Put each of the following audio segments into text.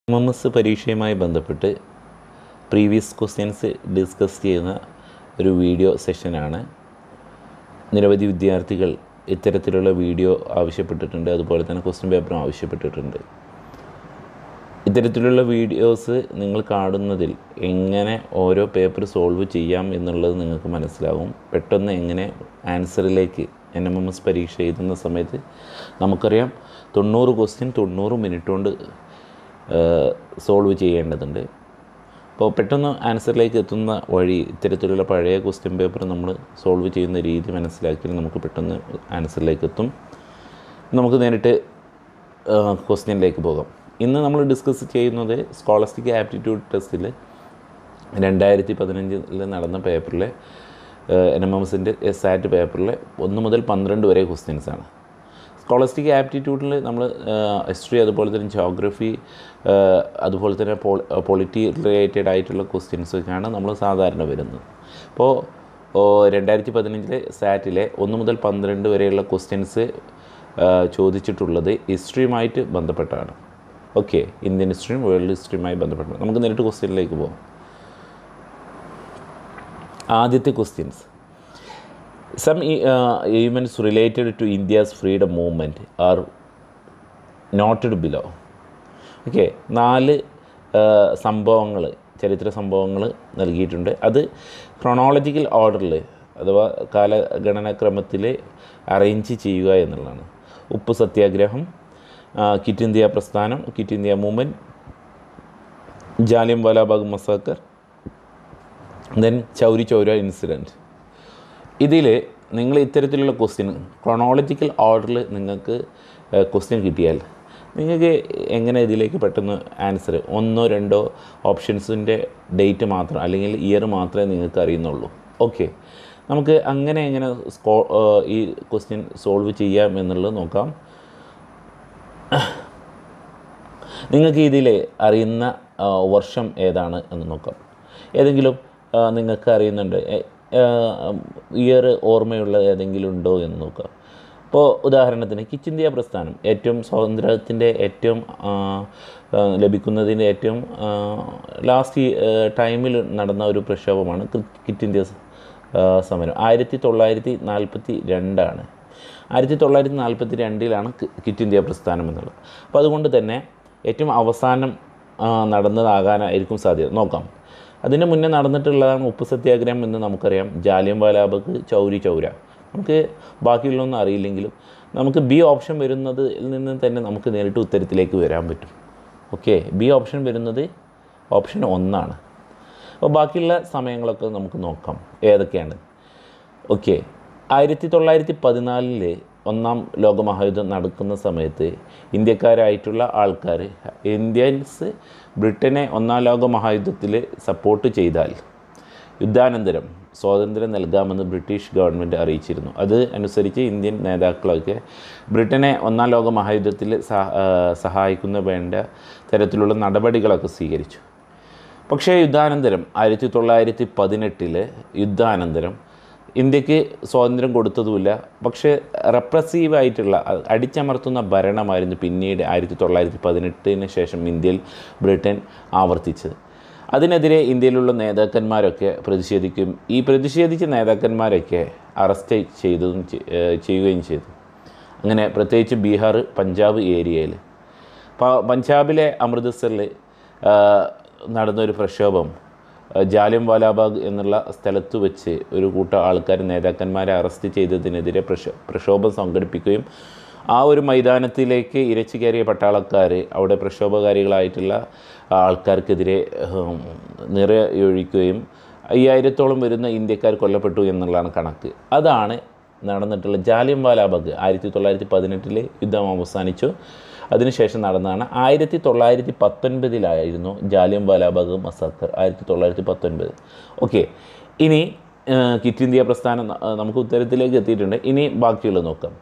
M M S പരീക്ഷയുമായി ബന്ധപ്പെട്ട് previous questions discuss ചെയ്യുന്ന ഒരു വീഡിയോ സെഷനാണ് നിരവധി വിദ്യാർത്ഥികൾ ഇത്തരത്തിലുള്ള വീഡിയോ ആവശ്യപ്പെട്ടിട്ടുണ്ട് അതുപോലെ തന്നെ ക്വസ്റ്റ്യൻ പേപ്പറും ആവശ്യപ്പെട്ടിട്ടുണ്ട് ഇത്തരത്തിലുള്ള വീഡിയോസ് നിങ്ങൾ കാണുന്നതിൽ എങ്ങനെ ഓരോ പേപ്പർ സോൾവ് ചെയ്യാം എന്നുള്ളത് നിങ്ങൾക്ക് മനസ്സിലാവും പെട്ടെന്ന് എങ്ങനെ ആൻസറിലേക്ക് എൻ എം എം എസ് പരീക്ഷ എഴുതുന്ന സമയത്ത് നമുക്കറിയാം തൊണ്ണൂറ് ക്വസ്റ്റ്യൻ തൊണ്ണൂറ് മിനിറ്റ് കൊണ്ട് സോൾവ് ചെയ്യേണ്ടതുണ്ട് അപ്പോൾ പെട്ടെന്ന് ആൻസറിലേക്ക് എത്തുന്ന വഴി ഇത്തരത്തിലുള്ള പഴയ ക്വസ്റ്റ്യൻ പേപ്പർ നമ്മൾ സോൾവ് ചെയ്യുന്ന രീതി മനസ്സിലാക്കിയാൽ നമുക്ക് പെട്ടെന്ന് ആൻസറിലേക്ക് എത്തും നമുക്ക് നേരിട്ട് ക്വസ്റ്റ്യനിലേക്ക് പോകാം ഇന്ന് നമ്മൾ ഡിസ്കസ് ചെയ്യുന്നത് സ്കോളസ്റ്റിക് ആപ്റ്റിറ്റ്യൂഡ് ടെസ്റ്റിൽ രണ്ടായിരത്തി പതിനഞ്ചിൽ നടന്ന പേപ്പറിലെ എൻ എം എം എസിൻ്റെ എസ് ആറ്റ് പേപ്പറിലെ ഒന്ന് മുതൽ പന്ത്രണ്ട് വരെ ക്വസ്റ്റ്യൻസ് ആണ് സ്കോളസ്റ്റിക് ആപ്റ്റിറ്റ്യൂഡിൽ നമ്മൾ ഹിസ്റ്ററി അതുപോലെ തന്നെ ജോഗ്രഫി അതുപോലെ തന്നെ പൊളിറ്റി റിലേറ്റഡ് ആയിട്ടുള്ള ക്വസ്റ്റ്യൻസൊക്കെയാണ് നമ്മൾ സാധാരണ വരുന്നത് അപ്പോൾ രണ്ടായിരത്തി പതിനഞ്ചിലെ സാറ്റിലെ ഒന്ന് മുതൽ പന്ത്രണ്ട് വരെയുള്ള ക്വസ്റ്റ്യൻസ് ചോദിച്ചിട്ടുള്ളത് ഹിസ്റ്ററിയുമായിട്ട് ബന്ധപ്പെട്ടാണ് ഓക്കെ ഇന്ത്യൻ ഹിസ്റ്ററിയും വേൾഡ് ഹിസ്റ്ററിയുമായി ബന്ധപ്പെട്ട് നമുക്ക് നേരിട്ട് ക്വസ്റ്റ്യനിലേക്ക് പോകാം ആദ്യത്തെ questions some events related to India's freedom movement are noted below okay നാല് സംഭവങ്ങൾ ചരിത്ര സംഭവങ്ങൾ നൽകിയിട്ടുണ്ട് അത് ക്രൊണോളജിക്കൽ ഓർഡറിൽ അഥവാ കാലഗണനാക്രമത്തിൽ അറേഞ്ച് ചെയ്യുക എന്നുള്ളതാണ് ഉപ്പ് സത്യാഗ്രഹം കിറ്റ് ഇന്ത്യ പ്രസ്ഥാനം കിറ്റ് ഇന്ത്യ മൂവ്മെൻറ്റ് ജാലിയം വാലാബാഗ് massacre then Chauri Chaura incident ഇതിൽ നിങ്ങൾ ഇത്തരത്തിലുള്ള ക്വസ്റ്റ്യൻ ക്രൊണോളജിക്കൽ ഓർഡറിൽ നിങ്ങൾക്ക് ക്വസ്റ്റ്യൻ കിട്ടിയാൽ നിങ്ങൾക്ക് എങ്ങനെ ഇതിലേക്ക് പെട്ടെന്ന് ആൻസർ ഒന്നോ രണ്ടോ ഓപ്ഷൻസിൻ്റെ ഡേറ്റ് മാത്രം അല്ലെങ്കിൽ ഇയർ മാത്രമേ നിങ്ങൾക്ക് അറിയുന്നുള്ളൂ ഓക്കെ നമുക്ക് അങ്ങനെ എങ്ങനെ സ്കോ ഈ ക്വസ്റ്റ്യൻ സോൾവ് ചെയ്യാം എന്നുള്ളത് നോക്കാം നിങ്ങൾക്ക് ഇതിൽ അറിയുന്ന വർഷം ഏതാണ് എന്ന് നോക്കാം ഏതെങ്കിലും നിങ്ങൾക്ക് അറിയുന്നുണ്ട് ഇയർ ഓർമ്മയുള്ള ഏതെങ്കിലും ഉണ്ടോ എന്ന് നോക്കാം ഇപ്പോൾ ഉദാഹരണത്തിന് കിച്ച് ഇന്ത്യ പ്രസ്ഥാനം ഏറ്റവും സ്വാതന്ത്ര്യത്തിൻ്റെ ഏറ്റവും ലഭിക്കുന്നതിൻ്റെ ഏറ്റവും ലാസ്റ്റ് ടൈമിൽ നടന്ന ഒരു പ്രക്ഷോഭമാണ് കിറ്റ് ഇന്ത്യ സമരം ആയിരത്തി തൊള്ളായിരത്തി നാൽപ്പത്തി രണ്ടാണ് ആയിരത്തി തൊള്ളായിരത്തി നാൽപ്പത്തി രണ്ടിലാണ് കിറ്റ് ഇന്ത്യ പ്രസ്ഥാനം എന്നുള്ളത് അപ്പോൾ അതുകൊണ്ട് തന്നെ ഏറ്റവും അവസാനം നടന്നതാകാനായിരിക്കും സാധ്യത നോക്കാം അതിന് മുന്നേ നടന്നിട്ടുള്ളതാണ് ഉപ്പ് സത്യാഗ്രഹം എന്ന് നമുക്കറിയാം ജാലിയം വാലാബാഗ് ചൗരി ചൗര നമുക്ക് ബാക്കിയുള്ളതൊന്നും അറിയില്ലെങ്കിലും നമുക്ക് ബി ഓപ്ഷൻ വരുന്നതിൽ നിന്ന് തന്നെ നമുക്ക് നേരിട്ട് ഉത്തരത്തിലേക്ക് വരാൻ പറ്റും ഓക്കെ ബി ഓപ്ഷൻ വരുന്നത് ഓപ്ഷൻ ഒന്നാണ് അപ്പോൾ ബാക്കിയുള്ള സമയങ്ങളൊക്കെ നമുക്ക് നോക്കാം ഏതൊക്കെയാണ് ഓക്കെ ആയിരത്തി തൊള്ളായിരത്തി പതിനാലിൽ ഒന്നാം ലോകമഹായുദ്ധം നടക്കുന്ന സമയത്ത് ഇന്ത്യക്കാരായിട്ടുള്ള ആൾക്കാർ ഇന്ത്യൻസ് ബ്രിട്ടനെ ഒന്നാം ലോക മഹായുദ്ധത്തിൽ സപ്പോർട്ട് ചെയ്താൽ യുദ്ധാനന്തരം സ്വാതന്ത്ര്യം നൽകാമെന്ന് ബ്രിട്ടീഷ് ഗവൺമെൻറ് അറിയിച്ചിരുന്നു അത് അനുസരിച്ച് ഇന്ത്യൻ നേതാക്കളൊക്കെ ബ്രിട്ടനെ ഒന്നാം ലോക മഹായുദ്ധത്തിൽ സഹായിക്കുന്ന വേണ്ട തരത്തിലുള്ള നടപടികളൊക്കെ സ്വീകരിച്ചു പക്ഷേ യുദ്ധാനന്തരം ആയിരത്തി തൊള്ളായിരത്തി പതിനെട്ടിൽ യുദ്ധാനന്തരം ഇന്ത്യക്ക് സ്വാതന്ത്ര്യം കൊടുത്തതുമില്ല പക്ഷേ റെപ്രസീവായിട്ടുള്ള അടിച്ചമർത്തുന്ന ഭരണമായിരുന്നു പിന്നീട് ആയിരത്തി തൊള്ളായിരത്തി പതിനെട്ടിന് ശേഷം ഇന്ത്യയിൽ ബ്രിട്ടൻ ആവർത്തിച്ചത് അതിനെതിരെ ഇന്ത്യയിലുള്ള നേതാക്കന്മാരൊക്കെ പ്രതിഷേധിക്കും ഈ പ്രതിഷേധിച്ച നേതാക്കന്മാരൊക്കെ അറസ്റ്റ് ചെയ്തതും ചെയ്യുകയും ചെയ്തു അങ്ങനെ പ്രത്യേകിച്ച് ബീഹാർ പഞ്ചാബ് ഏരിയയിൽ പഞ്ചാബിലെ അമൃത്സറിൽ നടന്നൊരു പ്രക്ഷോഭം ജാലിയം വാലാബാഗ് എന്നുള്ള സ്ഥലത്ത് വെച്ച് ഒരു കൂട്ടം ആൾക്കാർ നേതാക്കന്മാരെ അറസ്റ്റ് ചെയ്തതിനെതിരെ പ്രക്ഷോ പ്രക്ഷോഭം സംഘടിപ്പിക്കുകയും ആ ഒരു മൈതാനത്തിലേക്ക് ഇരച്ചു കയറിയ പട്ടാളക്കാർ അവിടെ പ്രക്ഷോഭകാരികളായിട്ടുള്ള ആൾക്കാർക്കെതിരെ നിറയൊഴിക്കുകയും അയ്യായിരത്തോളം വരുന്ന ഇന്ത്യക്കാർ കൊല്ലപ്പെട്ടു എന്നുള്ളതാണ് കണക്ക് അതാണ് നടന്നിട്ടുള്ള ജാലിയം വാലാബാഗ് ആയിരത്തി തൊള്ളായിരത്തി പതിനെട്ടിൽ യുദ്ധം അവസാനിച്ചു അതിനുശേഷം നടന്നതാണ് ആയിരത്തി തൊള്ളായിരത്തി പത്തൊൻപതിലായിരുന്നു ജാലിയം വാലാബാഗ് മസാക്കർ ആയിരത്തി തൊള്ളായിരത്തി പത്തൊൻപത് ഓക്കെ ഇനി കിറ്റ് ഇന്ത്യ പ്രസ്ഥാനം നമുക്ക് ഉത്തരത്തിലേക്ക് എത്തിയിട്ടുണ്ട് ഇനി ബാക്കിയുള്ളത് നോക്കാം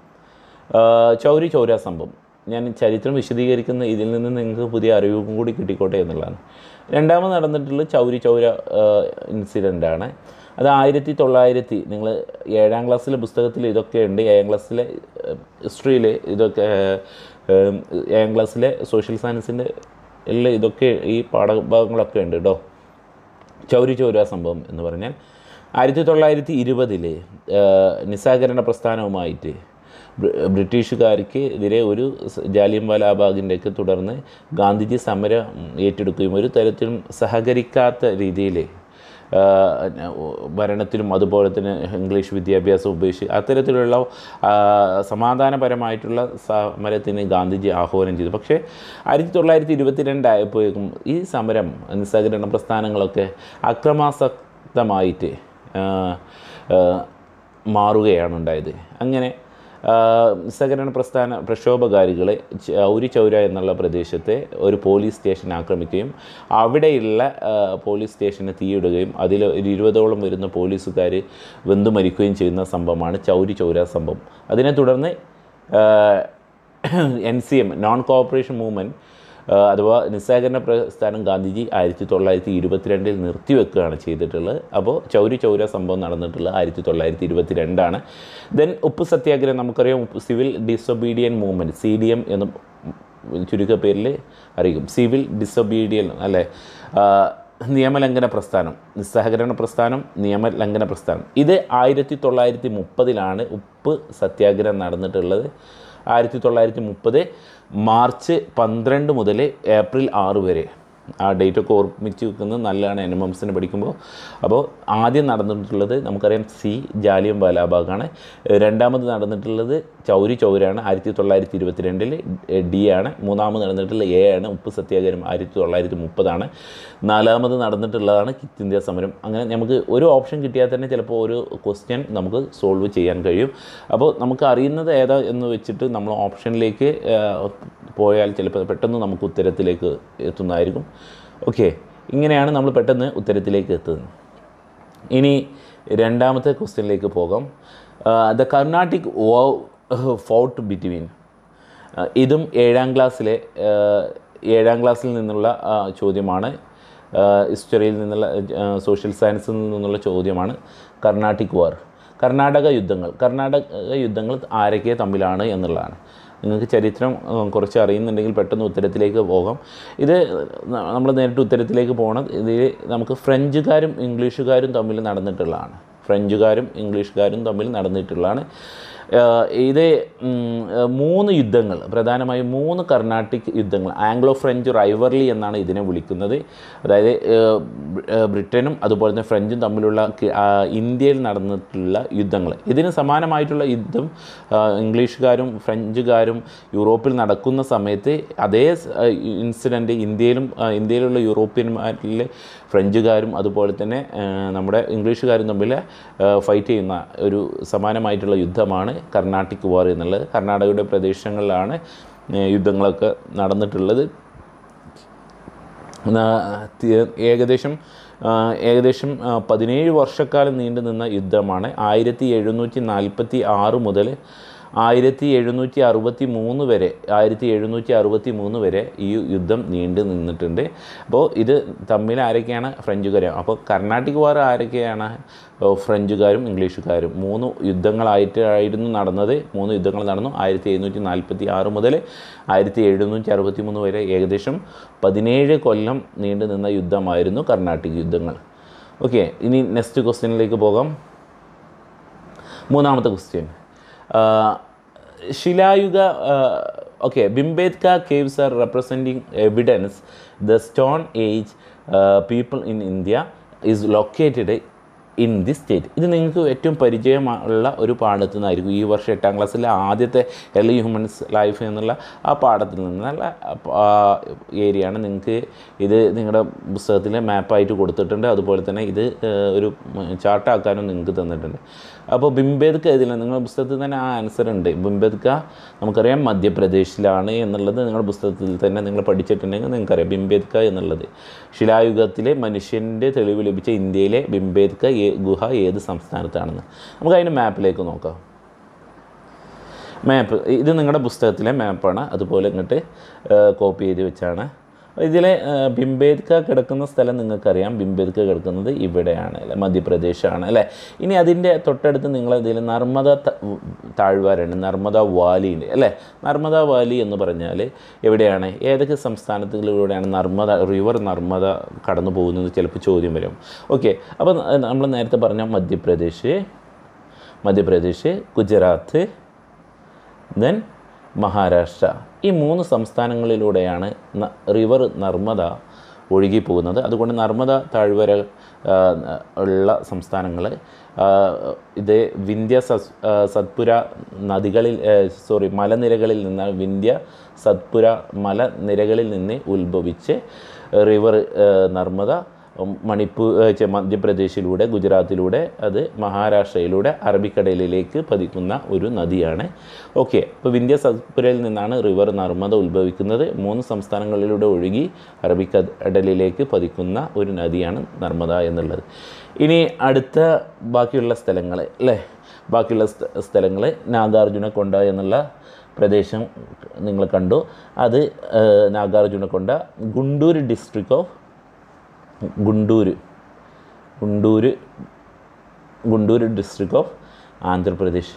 ചൗരി ചൗര സംഭവം ഞാൻ ചരിത്രം വിശദീകരിക്കുന്ന ഇതിൽ നിന്ന് നിങ്ങൾക്ക് പുതിയ അറിവും കൂടി കിട്ടിക്കോട്ടെ എന്നുള്ളതാണ് രണ്ടാമത് നടന്നിട്ടുള്ള ചൗരി ചൗര ഇൻസിഡൻ്റാണ് അത് ആയിരത്തി തൊള്ളായിരത്തി നിങ്ങൾ ഏഴാം ക്ലാസ്സിലെ പുസ്തകത്തിൽ ഇതൊക്കെ ഉണ്ട് ഏഴാം ക്ലാസ്സിലെ ഹിസ്റ്ററിയിൽ ഇതൊക്കെ ഏഴാം ക്ലാസ്സിലെ സോഷ്യൽ സയൻസിൻ്റെ എല്ലാം ഇതൊക്കെ ഈ പാഠഭാഗങ്ങളൊക്കെ ഉണ്ട് കേട്ടോ ചൗരി ചൗര സംഭവം എന്ന് പറഞ്ഞാൽ ആയിരത്തി തൊള്ളായിരത്തി ഇരുപതിലെ നിസ്സാകരണ പ്രസ്ഥാനവുമായിട്ട് ബ്രി- ബ്രിട്ടീഷുകാർക്ക് എതിരെ ഒരു സ് ജാലിയൻ വാലാബാഗിൻ്റെയൊക്കെ തുടർന്ന് ഗാന്ധിജി സമരം ഏറ്റെടുക്കുകയും ഒരു തരത്തിലും സഹകരിക്കാത്ത രീതിയിൽ ഭരണത്തിലും അതുപോലെ തന്നെ ഇംഗ്ലീഷ് വിദ്യാഭ്യാസം ഉപേക്ഷിച്ച് അത്തരത്തിലുള്ള ആ, സമാധാനപരമായിട്ടുള്ള സമരത്തിന് ഗാന്ധിജി ആഹ്വാനം ചെയ്തു പക്ഷേ ആയിരത്തി തൊള്ളായിരത്തി ഇരുപത്തി രണ്ടായപ്പോഴേക്കും ഈ സമരം നിസ്സഹകരണ പ്രസ്ഥാനങ്ങളൊക്കെ അക്രമാസക്തമായിട്ട് ആ, ആ, മാറുകയാണ് ഉണ്ടായത് അങ്ങനെ ആ, നിസ്സഹകരണ പ്രസ്ഥാന പ്രക്ഷോഭകാരികളെ ചൗരി ചൗര എന്നുള്ള പ്രദേശത്തെ ഒരു പോലീസ് സ്റ്റേഷൻ ആക്രമിക്കുകയും അവിടെയുള്ള ആ, പോലീസ് സ്റ്റേഷന് തീയിടുകയും അതിൽ ഒരു ഇരുപതോളം വരുന്ന പോലീസുകാർ വെന്തു മരിക്കുകയും ചെയ്യുന്ന സംഭവമാണ് ചൗരി ചൗര സംഭവം അതിനെ തുടർന്ന് N C M non cooperation movement അഥവാ നിസ്സഹകരണ പ്രസ്ഥാനം ഗാന്ധിജി ആയിരത്തി തൊള്ളായിരത്തി ഇരുപത്തിരണ്ടിൽ നിർത്തിവെക്കുകയാണ് ചെയ്തിട്ടുള്ളത് അപ്പോൾ ചൗരി ചൗര സംഭവം നടന്നിട്ടുള്ളത് ആയിരത്തി തൊള്ളായിരത്തി ഇരുപത്തി രണ്ടാണ് ദെൻ ഉപ്പ് സത്യാഗ്രഹം നമുക്കറിയാം ഉപ്പ് civil disobedience movement C D M എന്ന് ചുരുക്കപ്പേരിൽ അറിയിക്കും സിവിൽ ഡിസൊബീഡിയൻ അല്ലേ ആ, നിയമലംഘന പ്രസ്ഥാനം നിസ്സഹകരണ പ്രസ്ഥാനം നിയമലംഘന പ്രസ്ഥാനം ഇത് ആയിരത്തി തൊള്ളായിരത്തി മുപ്പതിലാണ് ഉപ്പ് സത്യാഗ്രഹം നടന്നിട്ടുള്ളത് ആയിരത്തി തൊള്ളായിരത്തി മുപ്പത് മാർച്ച് പന്ത്രണ്ട് മുതൽ ഏപ്രിൽ ആറ് വരെ ആ ഡേറ്റൊക്കെ ഓർമ്മിച്ച് വെക്കുന്നത് നല്ലതാണ് എൻ എം എംസിന് പഠിക്കുമ്പോൾ അപ്പോൾ ആദ്യം നടന്നിട്ടുള്ളത് നമുക്കറിയാം സി ജാലിയം വാലാബാഗാണ് രണ്ടാമത് നടന്നിട്ടുള്ളത് ചൗരി ചൗരാണ് ആയിരത്തി തൊള്ളായിരത്തി ഇരുപത്തിരണ്ടിൽ ഡി ആണ് മൂന്നാമത് നടന്നിട്ടുള്ള എ ആണ് ഉപ്പ് സത്യാഗ്രഹം ആയിരത്തി തൊള്ളായിരത്തി മുപ്പതാണ് നാലാമത് നടന്നിട്ടുള്ളതാണ് കിറ്റ് ഇന്ത്യ സമരം അങ്ങനെ നമുക്ക് ഒരു ഓപ്ഷൻ കിട്ടിയാൽ തന്നെ ചിലപ്പോൾ ഒരു ക്വസ്റ്റ്യൻ നമുക്ക് സോൾവ് ചെയ്യാൻ കഴിയും അപ്പോൾ നമുക്ക് അറിയുന്നത് ഏതാ എന്ന് വെച്ചിട്ട് നമ്മൾ ഓപ്ഷനിലേക്ക് ആ, പോയാൽ ചിലപ്പോൾ പെട്ടെന്ന് നമുക്ക് ഉത്തരത്തിലേക്ക് എത്തുന്നതായിരിക്കും ഓക്കെ ഇങ്ങനെയാണ് നമ്മൾ പെട്ടെന്ന് ഉത്തരത്തിലേക്ക് എത്തുന്നത് ഇനി രണ്ടാമത്തെ ക്വസ്റ്റ്യനിലേക്ക് പോകാം ദ കർണാട്ടിക് വോ ഫോർട്ട് ബിറ്റ്വീൻ ഇതും ഏഴാം ക്ലാസ്സിലെ ആ, ഏഴാം ക്ലാസ്സിൽ നിന്നുള്ള ആ, ചോദ്യമാണ് ഹിസ്റ്ററിയിൽ നിന്നുള്ള സോഷ്യൽ സയൻസിൽ നിന്നുള്ള ചോദ്യമാണ് കർണാട്ടിക് വാർ കർണാടക യുദ്ധങ്ങൾ കർണാടക യുദ്ധങ്ങൾ ആരൊക്കെ തമ്മിലാണ് എന്നുള്ളതാണ് നിങ്ങൾക്ക് ചരിത്രം ഉം, കുറച്ച് അറിയുന്നുണ്ടെങ്കിൽ പെട്ടെന്ന് ഉത്തരത്തിലേക്ക് പോകാം ഇത് നമ്മൾ നേരിട്ട് ഉത്തരത്തിലേക്ക് പോകണം ഇതിൽ നമുക്ക് ഫ്രഞ്ചുകാരും ഇംഗ്ലീഷുകാരും തമ്മിൽ നടന്നിട്ടുള്ളതാണ് ഫ്രഞ്ചുകാരും ഇംഗ്ലീഷുകാരും തമ്മിൽ നടന്നിട്ടുള്ളതാണ് ആഹ് ഇത് ഉം, ആഹ് മൂന്ന് യുദ്ധങ്ങൾ പ്രധാനമായും മൂന്ന് കർണാട്ടിക് യുദ്ധങ്ങൾ ആംഗ്ലോ ഫ്രഞ്ച് റൈവർലി എന്നാണ് ഇതിനെ വിളിക്കുന്നത് അതായത് ആഹ് ബ്രി- ആഹ് ബ്രിട്ടനും അതുപോലെ തന്നെ ഫ്രഞ്ചും തമ്മിലുള്ള കി- ആഹ് ഇന്ത്യയിൽ നടന്നിട്ടുള്ള യുദ്ധങ്ങൾ ഇതിന് സമാനമായിട്ടുള്ള യുദ്ധം ആഹ് ഇംഗ്ലീഷുകാരും ഫ്രഞ്ചുകാരും യൂറോപ്പിൽ നടക്കുന്ന സമയത്ത് അതേ ഇൻസിഡൻറ്റ് ഇന്ത്യയിലും ആഹ് ഇന്ത്യയിലുള്ള യൂറോപ്യന്മാരിലെ ഫ്രഞ്ചുകാരും അതുപോലെ തന്നെ ആഹ് നമ്മുടെ ഇംഗ്ലീഷുകാരും തമ്മിൽ ഫൈറ്റ് ചെയ്യുന്ന ഒരു സമാനമായിട്ടുള്ള യുദ്ധമാണ് കർണാട്ടിക് വാർ എന്നുള്ളത് കർണാടകയുടെ പ്രദേശങ്ങളിലാണ് ഏഹ് യുദ്ധങ്ങളൊക്കെ നടന്നിട്ടുള്ളത് ന- തി- ഏകദേശം ആ, ഏകദേശം ആ, പതിനേഴ് വർഷക്കാലം നീണ്ടു നിന്ന യുദ്ധമാണ് ആയിരത്തി എഴുന്നൂറ്റി നാൽപ്പത്തി ആറ് മുതൽ ആയിരത്തി എഴുന്നൂറ്റി അറുപത്തി മൂന്ന് വരെ ആയിരത്തി എഴുന്നൂറ്റി അറുപത്തി മൂന്ന് വരെ ഈ യുദ്ധം നീണ്ടു നിന്നിട്ടുണ്ട് അപ്പോൾ ഇത് തമ്മിൽ ആരൊക്കെയാണ് ഫ്രഞ്ചുകാരും അപ്പോൾ കർണാട്ടിക് വാർ ആരൊക്കെയാണ് ഓ, ഫ്രഞ്ചുകാരും ഇംഗ്ലീഷുകാരും മൂന്ന് യുദ്ധങ്ങളായിട്ടായിരുന്നു നടന്നത് മൂന്ന് യുദ്ധങ്ങൾ നടന്നു ആയിരത്തി എഴുന്നൂറ്റി നാൽപ്പത്തി ആറ് മുതൽ ആയിരത്തി എഴുന്നൂറ്റി അറുപത്തി മൂന്ന് വരെ ഏകദേശം പതിനേഴ് കൊല്ലം നീണ്ടു നിന്ന യുദ്ധമായിരുന്നു കർണാട്ടിക് യുദ്ധങ്ങൾ ഓക്കെ ഇനി നെക്സ്റ്റ് ക്വസ്റ്റ്യനിലേക്ക് പോകാം മൂന്നാമത്തെ ക്വസ്റ്റ്യൻ ശിലായുഗ okay Bhimbetka caves are representing evidence the stone age people in India is located in the state ഇത് നിങ്ങൾക്ക് ഏറ്റവും പരിചയമുള്ള ഒരു പാഠത്തു നിന്നായിരിക്കും ഈ വർഷം എട്ടാം ക്ലാസ്സിലെ ആദ്യത്തെ എർലി ഹ്യൂമൻസ് ലൈഫ് എന്നുള്ള ആ പാഠത്തിൽ നിന്നുള്ള ഏരിയയാണ് നിങ്ങൾക്ക് ഇത് നിങ്ങളുടെ പുസ്തകത്തിൽ മാപ്പായിട്ട് കൊടുത്തിട്ടുണ്ട് അതുപോലെ തന്നെ ഇത് ഏഹ്, ഒരു ചാർട്ടാക്കാനും നിങ്ങൾക്ക് തന്നിട്ടുണ്ട് അപ്പോൾ ബിംബേദ്ക ഇതിൽ നിങ്ങളുടെ പുസ്തകത്തിൽ തന്നെ ആ ആൻസർ ഉണ്ട് ബിംബേദ്ക നമുക്കറിയാം മധ്യപ്രദേശിലാണ് എന്നുള്ളത് നിങ്ങളുടെ പുസ്തകത്തിൽ തന്നെ നിങ്ങൾ പഠിച്ചിട്ടുണ്ടെങ്കിൽ നിങ്ങൾക്കറിയാം ബിംബേദ്ക എന്നുള്ളത് ശിലായുഗത്തിലെ മനുഷ്യൻ്റെ തെളിവ് ലഭിച്ച ഇന്ത്യയിലെ ബിംബേദ്ക ഏ- ഗുഹ ഏത് സംസ്ഥാനത്താണെന്ന് നമുക്ക് അതിൻ്റെ മാപ്പിലേക്ക് നോക്കാം മാപ്പ് ഇത് നിങ്ങളുടെ പുസ്തകത്തിലെ മാപ്പാണ് അതുപോലെ ഇങ്ങോട്ട് കോപ്പി ചെയ്ത് വെച്ചാണ് ഇതിലെ ബിംബേദ്ക കിടക്കുന്ന സ്ഥലം നിങ്ങൾക്കറിയാം ബിംബേദ്ക കിടക്കുന്നത് ഇവിടെയാണ് അല്ലേ മധ്യപ്രദേശാണ് അല്ലേ ഇനി അതിൻ്റെ തൊട്ടടുത്ത് നിങ്ങൾ ഇതിൽ നർമ്മദ ത- താഴ്വാരാണ് നർമ്മദ വാലി ഉണ്ട് അല്ലേ നർമ്മദ വാലി എന്ന് പറഞ്ഞാൽ എവിടെയാണ് ഏതൊക്കെ സംസ്ഥാനത്തിലൂടെയാണ് നർമ്മദ റിവർ നർമ്മദ കടന്നു പോകുന്നത് ചിലപ്പോൾ ചോദ്യം വരും ഓക്കെ അപ്പോൾ നമ്മൾ നേരത്തെ പറഞ്ഞ മധ്യപ്രദേശ് മധ്യപ്രദേശ് ഗുജറാത്ത് ദെൻ മഹാരാഷ്ട്ര ഈ മൂന്ന് സംസ്ഥാനങ്ങളിലൂടെയാണ് ന- റിവർ നർമ്മദ ഒഴുകി പോകുന്നത് അതുകൊണ്ട് നർമ്മദ താഴ്വര ആ, ഉള്ള സംസ്ഥാനങ്ങൾ ഇത് വിന്ധ്യ സസ് ആ, സത്പുര നദികളിൽ സോറി മലനിരകളിൽ നിന്ന് വിന്ധ്യ സത്പുര മലനിരകളിൽ നിന്ന് ഉത്ഭവിച്ച് റിവർ നർമ്മദ മണിപ്പൂർ ഛെ, മധ്യപ്രദേശിലൂടെ ഗുജറാത്തിലൂടെ അത് മഹാരാഷ്ട്രയിലൂടെ അറബിക്കടലിലേക്ക് പതിക്കുന്ന ഒരു നദിയാണ് ഓക്കെ അപ്പോൾ വിന്ധ്യ സത്പുരയിൽ നിന്നാണ് റിവർ നർമ്മദ ഉത്ഭവിക്കുന്നത് മൂന്ന് സംസ്ഥാനങ്ങളിലൂടെ ഒഴുകി അറബിക്കടലിലേക്ക് പതിക്കുന്ന ഒരു നദിയാണ് നർമ്മദ എന്നുള്ളത് ഇനി അടുത്ത ബാക്കിയുള്ള സ്ഥലങ്ങൾ അല്ലേ ബാക്കിയുള്ള സ്ഥലങ്ങൾ നാഗാർജുന എന്നുള്ള പ്രദേശം നിങ്ങൾ കണ്ടു അത് Nagarjunakonda Guntur district of Guntur Guntur Guntur district of Andhra Pradesh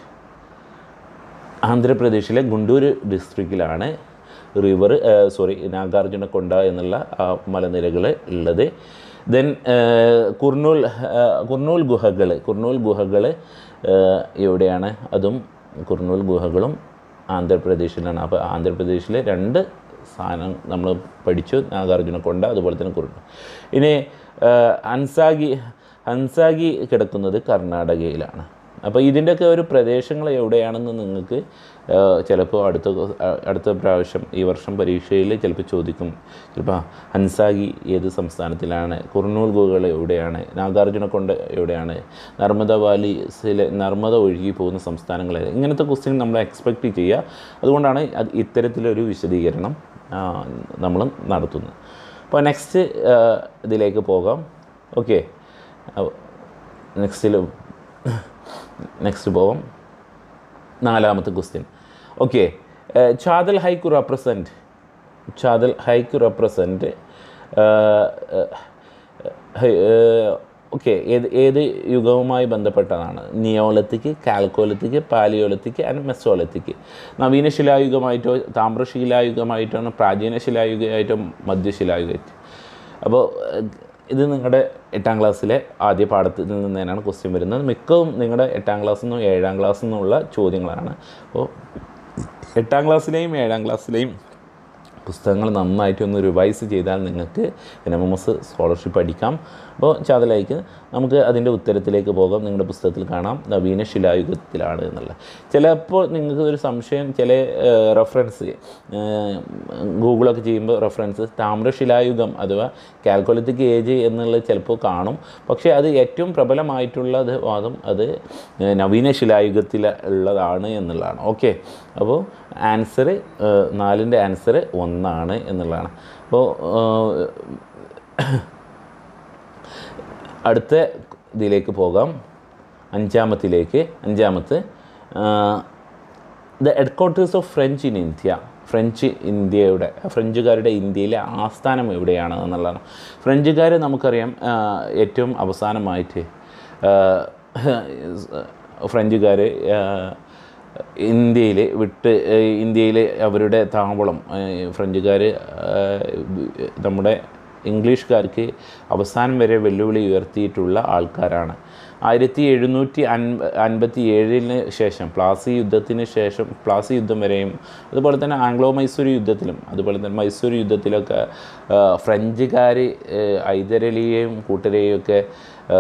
ആന്ധ്രാപ്രദേശിലെ ഗുണ്ടൂര് ഡിസ്ട്രിക്റ്റിലാണ് റിവർ സോറി നാഗാർജുനക്കൊണ്ട എന്നുള്ള ആ മലനിരകൾ ഉള്ളത് ദെൻ കുർണൂൽ ആ, കുർണൂൽ ഗുഹകൾ കുർണൂൽ ഗുഹകൾ എവിടെയാണ് അതും കുർണൂൽ ഗുഹകളും ആന്ധ്രാപ്രദേശിലാണ് അപ്പോൾ ആന്ധ്രാപ്രദേശിലെ രണ്ട് സാധനം നമ്മൾ പഠിച്ചു നാഗാർജുനക്കൊണ്ട അതുപോലെ തന്നെ കുർണൂൽ ഇനി ആ, ഹൻസാഗി ഹൻസാഗി കിടക്കുന്നത് കർണാടകയിലാണ് അപ്പോൾ ഇതിൻ്റെയൊക്കെ ഒരു പ്രദേശങ്ങൾ എവിടെയാണെന്ന് നിങ്ങൾക്ക് ആ, ചിലപ്പോൾ അടുത്ത കൊ- ആ, അടുത്ത പ്രാവശ്യം ഈ വർഷം പരീക്ഷയിൽ ചിലപ്പോൾ ചോദിക്കും ചിലപ്പോൾ ഹൻസാഗി ഏത് സംസ്ഥാനത്തിലാണ് കുർണൂൽ ഗുഹകൾ എവിടെയാണ് നാഗാർജുനക്കൊണ്ട എവിടെയാണ് നർമ്മദ വാലിസിലെ നർമ്മദ ഒഴുകി പോകുന്ന സംസ്ഥാനങ്ങൾ ഏത്? ഇങ്ങനത്തെ ക്വസ്റ്റ്യൻ നമ്മൾ എക്സ്പെക്റ്റ് ചെയ്യുക അതുകൊണ്ടാണ് അത് ഇത്തരത്തിലൊരു വിശദീകരണം നമ്മൾ നടത്തുന്നത് അപ്പോൾ നെക്സ്റ്റ് ഇതിലേക്ക് പോകാം ഓക്കെ നെക്സ്റ്റിൽ നെക്സ്റ്റ് പോകാം നാലാമത്തെ question okay Catalhoyuk represent Catalhoyuk represent okay ഏത് ഏത് യുഗവുമായി ബന്ധപ്പെട്ടതാണ് നിയോലത്തിക്ക് കാൽക്കോലത്തിക്ക് പാലിയോലത്തിക്ക് ആൻഡ് മെസോലത്തിക്ക് നവീന ശിലായുഗമായിട്ടോ താമ്രശിലായുഗമായിട്ടോ പ്രാചീന ശിലായുഗമായിട്ടോ മധ്യശിലായുഗമായിട്ടോ അപ്പോൾ ഇത് നിങ്ങളുടെ എട്ടാം ക്ലാസ്സിലെ ആദ്യ പാഠത്തിൽ നിന്ന് തന്നെയാണ് ക്വസ്റ്റ്യൻ വരുന്നത് മിക്കവും നിങ്ങളുടെ എട്ടാം ക്ലാസ്സിൽ നിന്നും ഏഴാം ക്ലാസ്സിൽ നിന്നുള്ള ചോദ്യങ്ങളാണ് അപ്പോൾ എട്ടാം ക്ലാസ്സിലെയും ഏഴാം ക്ലാസ്സിലെയും പുസ്തകങ്ങൾ നന്നായിട്ട് ഒന്ന് റിവൈസ് ചെയ്താൽ നിങ്ങൾക്ക് N M M S scholarship പഠിക്കാം അപ്പോൾ ചാതലായിക്ക് നമുക്ക് അതിൻ്റെ ഉത്തരത്തിലേക്ക് പോകാം നിങ്ങളുടെ പുസ്തകത്തിൽ കാണാം നവീന ശിലായുഗത്തിലാണ് എന്നുള്ളത് ചിലപ്പോൾ നിങ്ങൾക്ക് ഒരു സംശയം ചില റെഫറൻസ് ഗൂഗിളൊക്കെ ചെയ്യുമ്പോൾ റെഫറൻസ് താമ്രശിലായുഗം അഥവാ കാൽക്കുലത്തിക് ഏജ് എന്നുള്ളത് ചിലപ്പോൾ കാണും പക്ഷേ അത് ഏറ്റവും പ്രബലമായിട്ടുള്ളത് വാദം അത് ഏഹ്, നവീന ശിലായുഗത്തിൽ ഉള്ളതാണ് എന്നുള്ളതാണ് ഓക്കെ അപ്പോൾ ആൻസർ നാലിൻ്റെ ആൻസർ ഒന്നാണ് എന്നുള്ളതാണ് അപ്പോൾ അടുത്ത ഇതിലേക്ക് പോകാം അഞ്ചാമത്തിലേക്ക് അഞ്ചാമത്ത് the headquarters of French in India French ഇന്ത്യയുടെ ഫ്രഞ്ചുകാരുടെ ഇന്ത്യയിലെ ആസ്ഥാനം എവിടെയാണ് എന്നുള്ളതാണ് ഫ്രഞ്ചുകാർ നമുക്കറിയാം ആ, ഏറ്റവും അവസാനമായിട്ട് ഫ്രഞ്ചുകാർ ഇന്ത്യയിൽ വിട്ട് ഇന്ത്യയിൽ അവരുടെ താവളം ഫ്രഞ്ചുകാർ നമ്മുടെ ഇംഗ്ലീഷുകാർക്ക് അവസാനം വരെ വെല്ലുവിളി ഉയർത്തിയിട്ടുള്ള ആൾക്കാരാണ് ആയിരത്തി എഴുന്നൂറ്റി അൻപ അൻപത്തി ഏഴിന് ശേഷം പ്ലാസി യുദ്ധത്തിന് ശേഷം പ്ലാസി യുദ്ധം വരെയും അതുപോലെ തന്നെ ആംഗ്ലോ മൈസൂർ യുദ്ധത്തിലും അതുപോലെ തന്നെ മൈസൂർ യുദ്ധത്തിലൊക്കെ ആ, ഫ്രഞ്ചുകാർ ഹൈദരലിയെയും കൂട്ടരെയും ഒക്കെ ആ,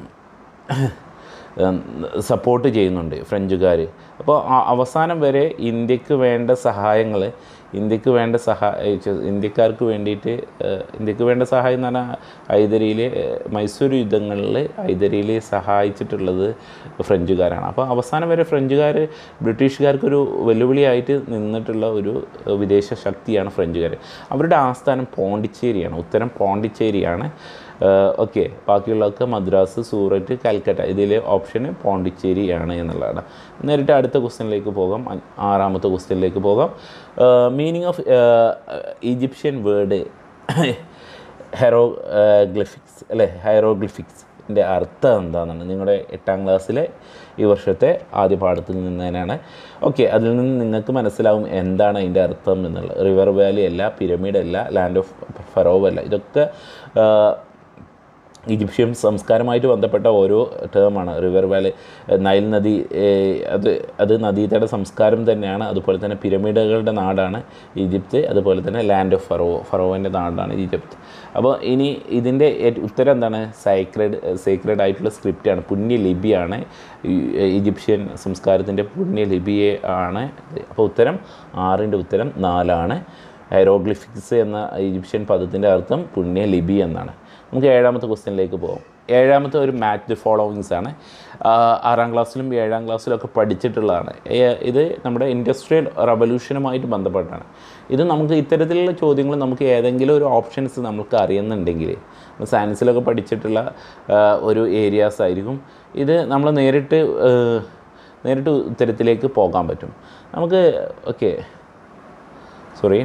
സപ്പോർട്ട് ചെയ്യുന്നുണ്ട് ഫ്രഞ്ചുകാർ അപ്പോൾ ആ- അവസാനം വരെ ഇന്ത്യക്ക് വേണ്ട സഹായങ്ങൾ ഇന്ത്യക്ക് വേണ്ട സഹായ ഇന്ത്യക്കാർക്ക് വേണ്ടിയിട്ട് ഏഹ്, ഇന്ത്യക്ക് വേണ്ട സഹായം എന്ന് പറഞ്ഞാൽ ഹൈദരിയിൽ മൈസൂർ യുദ്ധങ്ങളിൽ ഹൈദരിയിൽ സഹായിച്ചിട്ടുള്ളത് ഫ്രഞ്ചുകാരാണ് അപ്പോൾ അവസാനം വരെ ഫ്രഞ്ചുകാർ ബ്രിട്ടീഷുകാർക്കൊരു വെല്ലുവിളിയായിട്ട് നിന്നിട്ടുള്ള ഒരു വിദേശ ശക്തിയാണ് ഫ്രഞ്ചുകാർ അവരുടെ ആസ്ഥാനം പോണ്ടിച്ചേരിയാണ് ഉത്തരം പോണ്ടിച്ചേരിയാണ് ഓക്കെ ബാക്കിയുള്ളതൊക്കെ മദ്രാസ് സൂററ്റ് കൽക്കട്ട ഇതിലെ ഓപ്ഷന് പോണ്ടിച്ചേരിയാണ് എന്നുള്ളതാണ് നേരിട്ട് അടുത്ത ക്വസ്റ്റ്യനിലേക്ക് പോകാം അ- ആറാമത്തെ ക്വസ്റ്റ്യനിലേക്ക് പോകാം meaning of Egyptian word hieroglyphics അല്ലേ ഹൈറോഗ്ലിഫിക്സിൻ്റെ അർത്ഥം എന്താണെന്നാണ് നിങ്ങളുടെ എട്ടാം ക്ലാസ്സിലെ ഈ വർഷത്തെ ആദ്യ പാഠത്തിൽ നിന്നതിനാണ് ഓക്കെ അതിൽ നിന്ന് നിങ്ങൾക്ക് മനസ്സിലാവും എന്താണ് അതിൻ്റെ അർത്ഥം എന്നുള്ളത് റിവർ വാലി അല്ല പിരമിഡ് അല്ല ലാൻഡ് ഓഫ് ഫറോവ് അല്ല ഇതൊക്കെ ആ, ഈജിപ്ഷ്യൻ സംസ്കാരമായിട്ട് ബന്ധപ്പെട്ട ഓരോ ടേമാണ് റിവർ വാലി നൈൽ നദി ഏഹ്, അത് അത് നദീതട സംസ്കാരം തന്നെയാണ് അതുപോലെ തന്നെ പിരമിഡുകളുടെ നാടാണ് ഈജിപ്ത് അതുപോലെ തന്നെ ലാൻഡ് ഓഫ് ഫറോ ഫറോവിൻ്റെ നാടാണ് ഈജിപ്ത് അപ്പോൾ ഇനി ഇതിൻ്റെ ഏറ്റ് ഉത്തരം എന്താണ് സൈക്രഡ് സീക്രഡ് ആയിട്ടുള്ള സ്ക്രിപ്റ്റാണ് പുണ്യലിപിയാണ് ഈ- ഈജിപ്ഷ്യൻ സംസ്കാരത്തിൻ്റെ പുണ്യലിപിയെ ആണ് ഇത്. അപ്പോൾ ഉത്തരം ആറിൻ്റെ ഉത്തരം നാലാണ് ഹൈറോഗ്ലിഫിക്സ് എന്ന ഈജിപ്ഷ്യൻ പദത്തിൻ്റെ അർത്ഥം പുണ്യലിപി എന്നാണ് നമുക്ക് ഏഴാമത്തെ ക്വസ്റ്റ്യനിലേക്ക് പോകാം ഏഴാമത്തെ ഒരു മാച്ച് ദി ഫോളോവിങ്സ് ആണ് ആ, ആറാം ക്ലാസ്സിലും ഏഴാം ക്ലാസ്സിലും ഒക്കെ പഠിച്ചിട്ടുള്ളതാണ് ഏ- ഇത് നമ്മുടെ ഇൻഡസ്ട്രിയൽ റവല്യൂഷനുമായിട്ട് ബന്ധപ്പെട്ടാണ് ഇത് നമുക്ക് ഇത്തരത്തിലുള്ള ചോദ്യങ്ങൾ നമുക്ക് ഏതെങ്കിലും ഒരു ഓപ്ഷൻസ് നമുക്ക് അറിയുന്നുണ്ടെങ്കിൽ സയൻസിലൊക്കെ പഠിച്ചിട്ടുള്ള ആ, ഒരു ഏരിയാസ് ആയിരിക്കും ഇത് നമ്മൾ നേരിട്ട് ആ, നേരിട്ട് ഉത്തരത്തിലേക്ക് പോകാൻ പറ്റും നമുക്ക് ഓക്കെ സോറി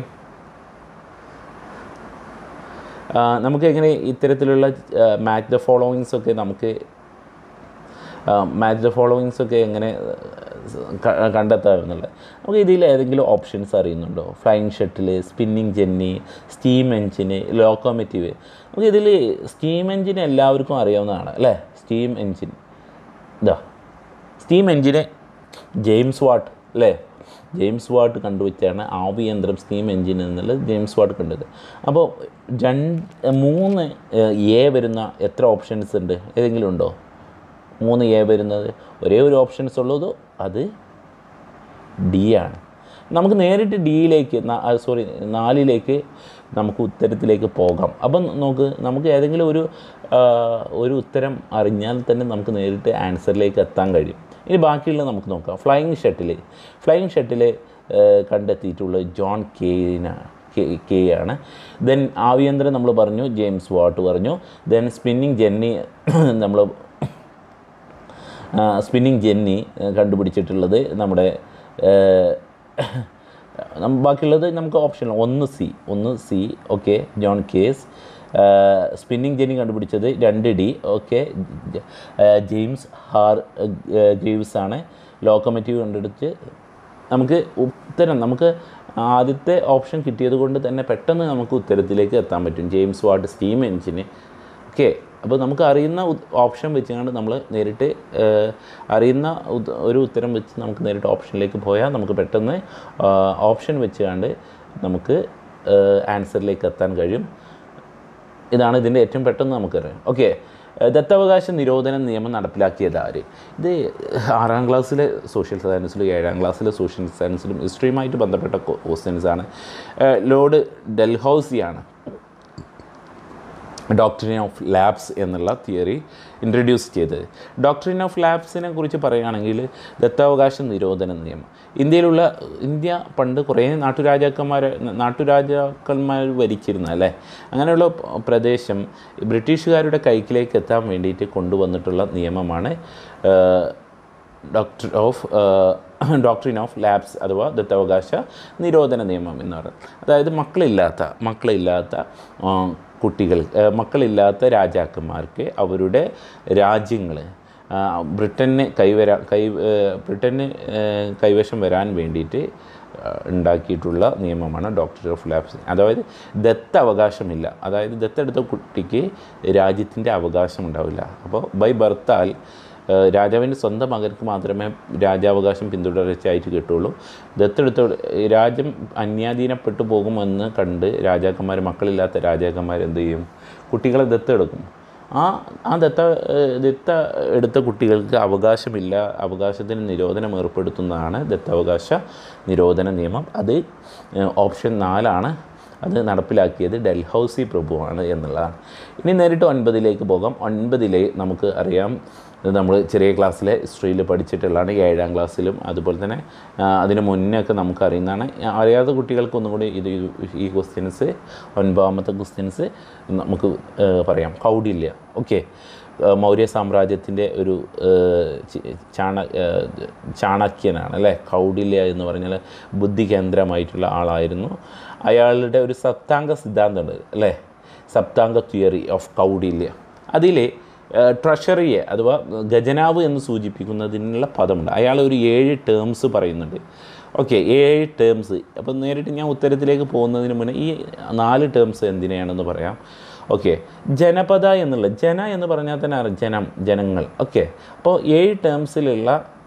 ആ, നമുക്ക് എങ്ങനെ ഇത്തരത്തിലുള്ള മാച്ച് ദ ഫോളോവിങ്സ് ഒക്കെ നമുക്ക് മാച്ച് ദ ഫോളോവിങ്സ് ഒക്കെ എങ്ങനെ ക- കണ്ടെത്താമെന്നുള്ളത് നമുക്ക് ഇതിൽ ഏതെങ്കിലും ഓപ്ഷൻസ് അറിയുന്നുണ്ടോ flying shuttle spinning jenny steam engine locomotive നമുക്ക് ഇതിൽ സ്റ്റീം എഞ്ചിൻ എല്ലാവർക്കും അറിയാവുന്നതാണ് അല്ലേ സ്റ്റീം എഞ്ചിൻ ഇതാ സ്റ്റീം എഞ്ചിന് ജെയിംസ് വാട്ട് അല്ലേ ജെയിംസ് വാട്ട് കണ്ടുവച്ചാണ് ആവിയന്ത്രം സ്റ്റീം എഞ്ചിൻ എന്നുള്ളത് ജെയിംസ് വാട്ട് കണ്ടത് അപ്പോൾ രണ്ട് മൂന്ന് എ വരുന്ന എത്ര ഓപ്ഷൻസ് ഉണ്ട് ഏതെങ്കിലും ഉണ്ടോ മൂന്ന് എ വരുന്നത് ഒരേ ഒരു ഓപ്ഷൻസ് ഉള്ളത് അത് ഡി ആണ് നമുക്ക് നേരിട്ട് ഡിയിലേക്ക് സോറി നാലിലേക്ക് നമുക്ക് ഉത്തരത്തിലേക്ക് പോകാം അപ്പം നോക്ക് നമുക്ക് ഏതെങ്കിലും ഒരു ആ, ഒരു ഉത്തരം അറിഞ്ഞാൽ തന്നെ നമുക്ക് നേരിട്ട് ആൻസറിലേക്ക് എത്താൻ കഴിയും ഇനി ബാക്കിയുള്ളത് നമുക്ക് നോക്കാം ഫ്ലൈയിങ് ഷട്ടിൽ ഫ്ലൈയിങ് ഷട്ടിൽ കണ്ടെത്തിയിട്ടുള്ളത് ജോൺ കെയിന കെ ആണ് ദെൻ ആവിയന്ത്രം നമ്മൾ പറഞ്ഞു ജെയിംസ് വാട്ട് പറഞ്ഞു ദെൻ സ്പിന്നിങ് ജെന്നി നമ്മൾ സ്പിന്നിങ് ജെന്നി ആ, കണ്ടുപിടിച്ചിട്ടുള്ളത് നമ്മുടെ ആ, നം- ബാക്കിയുള്ളത് നമുക്ക് ഓപ്ഷൻ ഒന്ന് സി ഒന്ന് C okay John Kay's spinning jenny കണ്ടുപിടിച്ചത് രണ്ട് D okay James Hargreaves ആണ് ലോക്കോമറ്റീവ് കണ്ടെടുത്ത് നമുക്ക് ഉത്തരം നമുക്ക് ആദ്യത്തെ ഓപ്ഷൻ കിട്ടിയത് കൊണ്ട് തന്നെ പെട്ടെന്ന് നമുക്ക് ഉത്തരത്തിലേക്ക് എത്താൻ പറ്റും James Watt steam engine okay അപ്പോൾ നമുക്ക് അറിയുന്ന ഓപ്ഷൻ വെച്ചുകൊണ്ട് നമ്മൾ നേരിട്ട് ഏഹ്, അറിയുന്ന ഉത്- ഒരു ഉത്തരം വെച്ച് നമുക്ക് നേരിട്ട് ഓപ്ഷനിലേക്ക് പോയാൽ നമുക്ക് പെട്ടെന്ന് ഓപ്ഷൻ വെച്ചുകൊണ്ട് നമുക്ക് ആൻസറിലേക്ക് എത്താൻ കഴിയും ഇതാണ് ഇതിൻ്റെ ഏറ്റവും പെട്ടെന്ന് നമുക്കറിയാം ഓക്കെ ദത്തവകാശ നിരോധന നിയമം നടപ്പിലാക്കിയത് ആര് ഇത് ആറാം ക്ലാസ്സിലെ സോഷ്യൽ സയൻസിലും ഏഴാം ക്ലാസ്സിലെ സോഷ്യൽ സയൻസിലും ഹിസ്റ്ററിയുമായിട്ട് ബന്ധപ്പെട്ട ക്വസ്റ്റ്യൻസ് ആണ് ഏഹ് ലോർഡ് ഡൽഹൌസിയാണ് ഡോക്ടറിൻ ഓഫ് ലാബ്സ് എന്നുള്ള തിയറി ഇൻട്രൊഡ്യൂസ് ചെയ്തത് ഡോക്ടറിൻ ഓഫ് ലാബ്സിനെ കുറിച്ച് പറയുകയാണെങ്കിൽ ദത്താവകാശ നിരോധന നിയമം ഇന്ത്യയിലുള്ള ഇന്ത്യ പണ്ട് കുറേ നാട്ടുരാജാക്കന്മാർ നാട്ടുരാജാക്കന്മാർ ഭരിച്ചിരുന്ന അല്ലേ അങ്ങനെയുള്ള പ- പ്രദേശം ബ്രിട്ടീഷുകാരുടെ കൈക്കിലേക്ക് എത്താൻ വേണ്ടിയിട്ട് കൊണ്ടുവന്നിട്ടുള്ള നിയമമാണ് doctor of doctrine of lapse അഥവാ ദത്തവകാശ നിരോധന നിയമം എന്ന് പറയുന്നത് അതായത് മക്കളില്ലാത്ത മക്കളില്ലാത്ത ആ, കുട്ടികൾ ആ, മക്കളില്ലാത്ത രാജാക്കന്മാർക്ക് അവരുടെ രാജ്യങ്ങൾ ബ്രിട്ടന് കൈവരാ കൈ ആ, ബ്രിട്ടന് ആ, കൈവശം വരാൻ വേണ്ടിയിട്ട് ആ, ഉണ്ടാക്കിയിട്ടുള്ള നിയമമാണ് ഡോക്ടർ ഓഫ് ലാബ്സ് അതായത് ദത്ത അവകാശമില്ല അതായത് ദത്തെടുത്ത കുട്ടിക്ക് രാജ്യത്തിൻ്റെ അവകാശം ഉണ്ടാവില്ല അപ്പോൾ ബൈ ബർത്താൽ ഏഹ് രാജാവിൻ്റെ സ്വന്തം മകർക്ക് മാത്രമേ രാജാവകാശം പിന്തുടർച്ചയായിട്ട് കിട്ടുള്ളൂ ദത്തെടുത്ത രാജ്യം അന്യാധീനപ്പെട്ടു പോകുമെന്ന് കണ്ട് രാജാക്കന്മാർ മക്കളില്ലാത്ത രാജാക്കന്മാർ എന്ത് ചെയ്യും കുട്ടികളെ ദത്തെടുക്കും ആ ആ ദത്ത ഏഹ് ദത്ത എടുത്ത കുട്ടികൾക്ക് അവകാശമില്ല അവകാശത്തിന് നിരോധനം ഏർപ്പെടുത്തുന്നതാണ് ദത്താവകാശ നിരോധന നിയമം അത് ഏഹ് ഓപ്ഷൻ നാലാണ് അത് നടപ്പിലാക്കിയത് ഡൽഹൌസി പ്രഭുവാണ് എന്നുള്ളതാണ് ഇനി നേരിട്ട് ഒൻപതിലേക്ക് പോകാം ഒൻപതിലെ നമുക്ക് അറിയാം ഇത് നമ്മൾ ചെറിയ ക്ലാസ്സിലെ ഹിസ്റ്ററിയിൽ പഠിച്ചിട്ടുള്ളതാണ് ഏഴാം ക്ലാസ്സിലും അതുപോലെ തന്നെ ആ, അതിന് മുന്നേ ഒക്കെ നമുക്ക് അറിയുന്നതാണ് അറിയാത്ത കുട്ടികൾക്ക് ഒന്നും കൂടി ഇത് ഈ ക്വസ്റ്റ്യൻസ് ഒൻപതാമത്തെ ക്വസ്റ്റ്യൻസ് നമുക്ക് ആ, പറയാം കൗടില്യ ഓക്കെ മൗര്യ സാമ്രാജ്യത്തിൻ്റെ ഒരു ആ, ചി- ചാണ ആ, ചാണക്യനാണ് അല്ലേ കൗടില്യ എന്ന് പറഞ്ഞാൽ ബുദ്ധി കേന്ദ്രമായിട്ടുള്ള ആളായിരുന്നു അയാളുടെ ഒരു സപ്താംഗ സിദ്ധാന്തമുണ്ട് അല്ലേ സപ്താംഗ തിയറി ഓഫ് കൗഡില്യ അതിൽ ട്രഷറിയെ അഥവാ ഖജനാവ് എന്ന് സൂചിപ്പിക്കുന്നതിനുള്ള പദമുണ്ട് അയാൾ ഒരു ഏഴ് ടേംസ് പറയുന്നുണ്ട് ഓക്കെ ഏഴ് ടേംസ് അപ്പം നേരിട്ട് ഞാൻ ഉത്തരത്തിലേക്ക് പോകുന്നതിന് മുന്നേ ഈ നാല് ടേംസ് എന്തിനെയാണെന്ന് പറയാം ഓക്കെ ജനപദ എന്നുള്ള ജന എന്ന് പറഞ്ഞാൽ തന്നെ അറിയാം ജനം ജനങ്ങൾ ഓക്കെ അപ്പോൾ ഏഴ് ടേംസിലുള്ള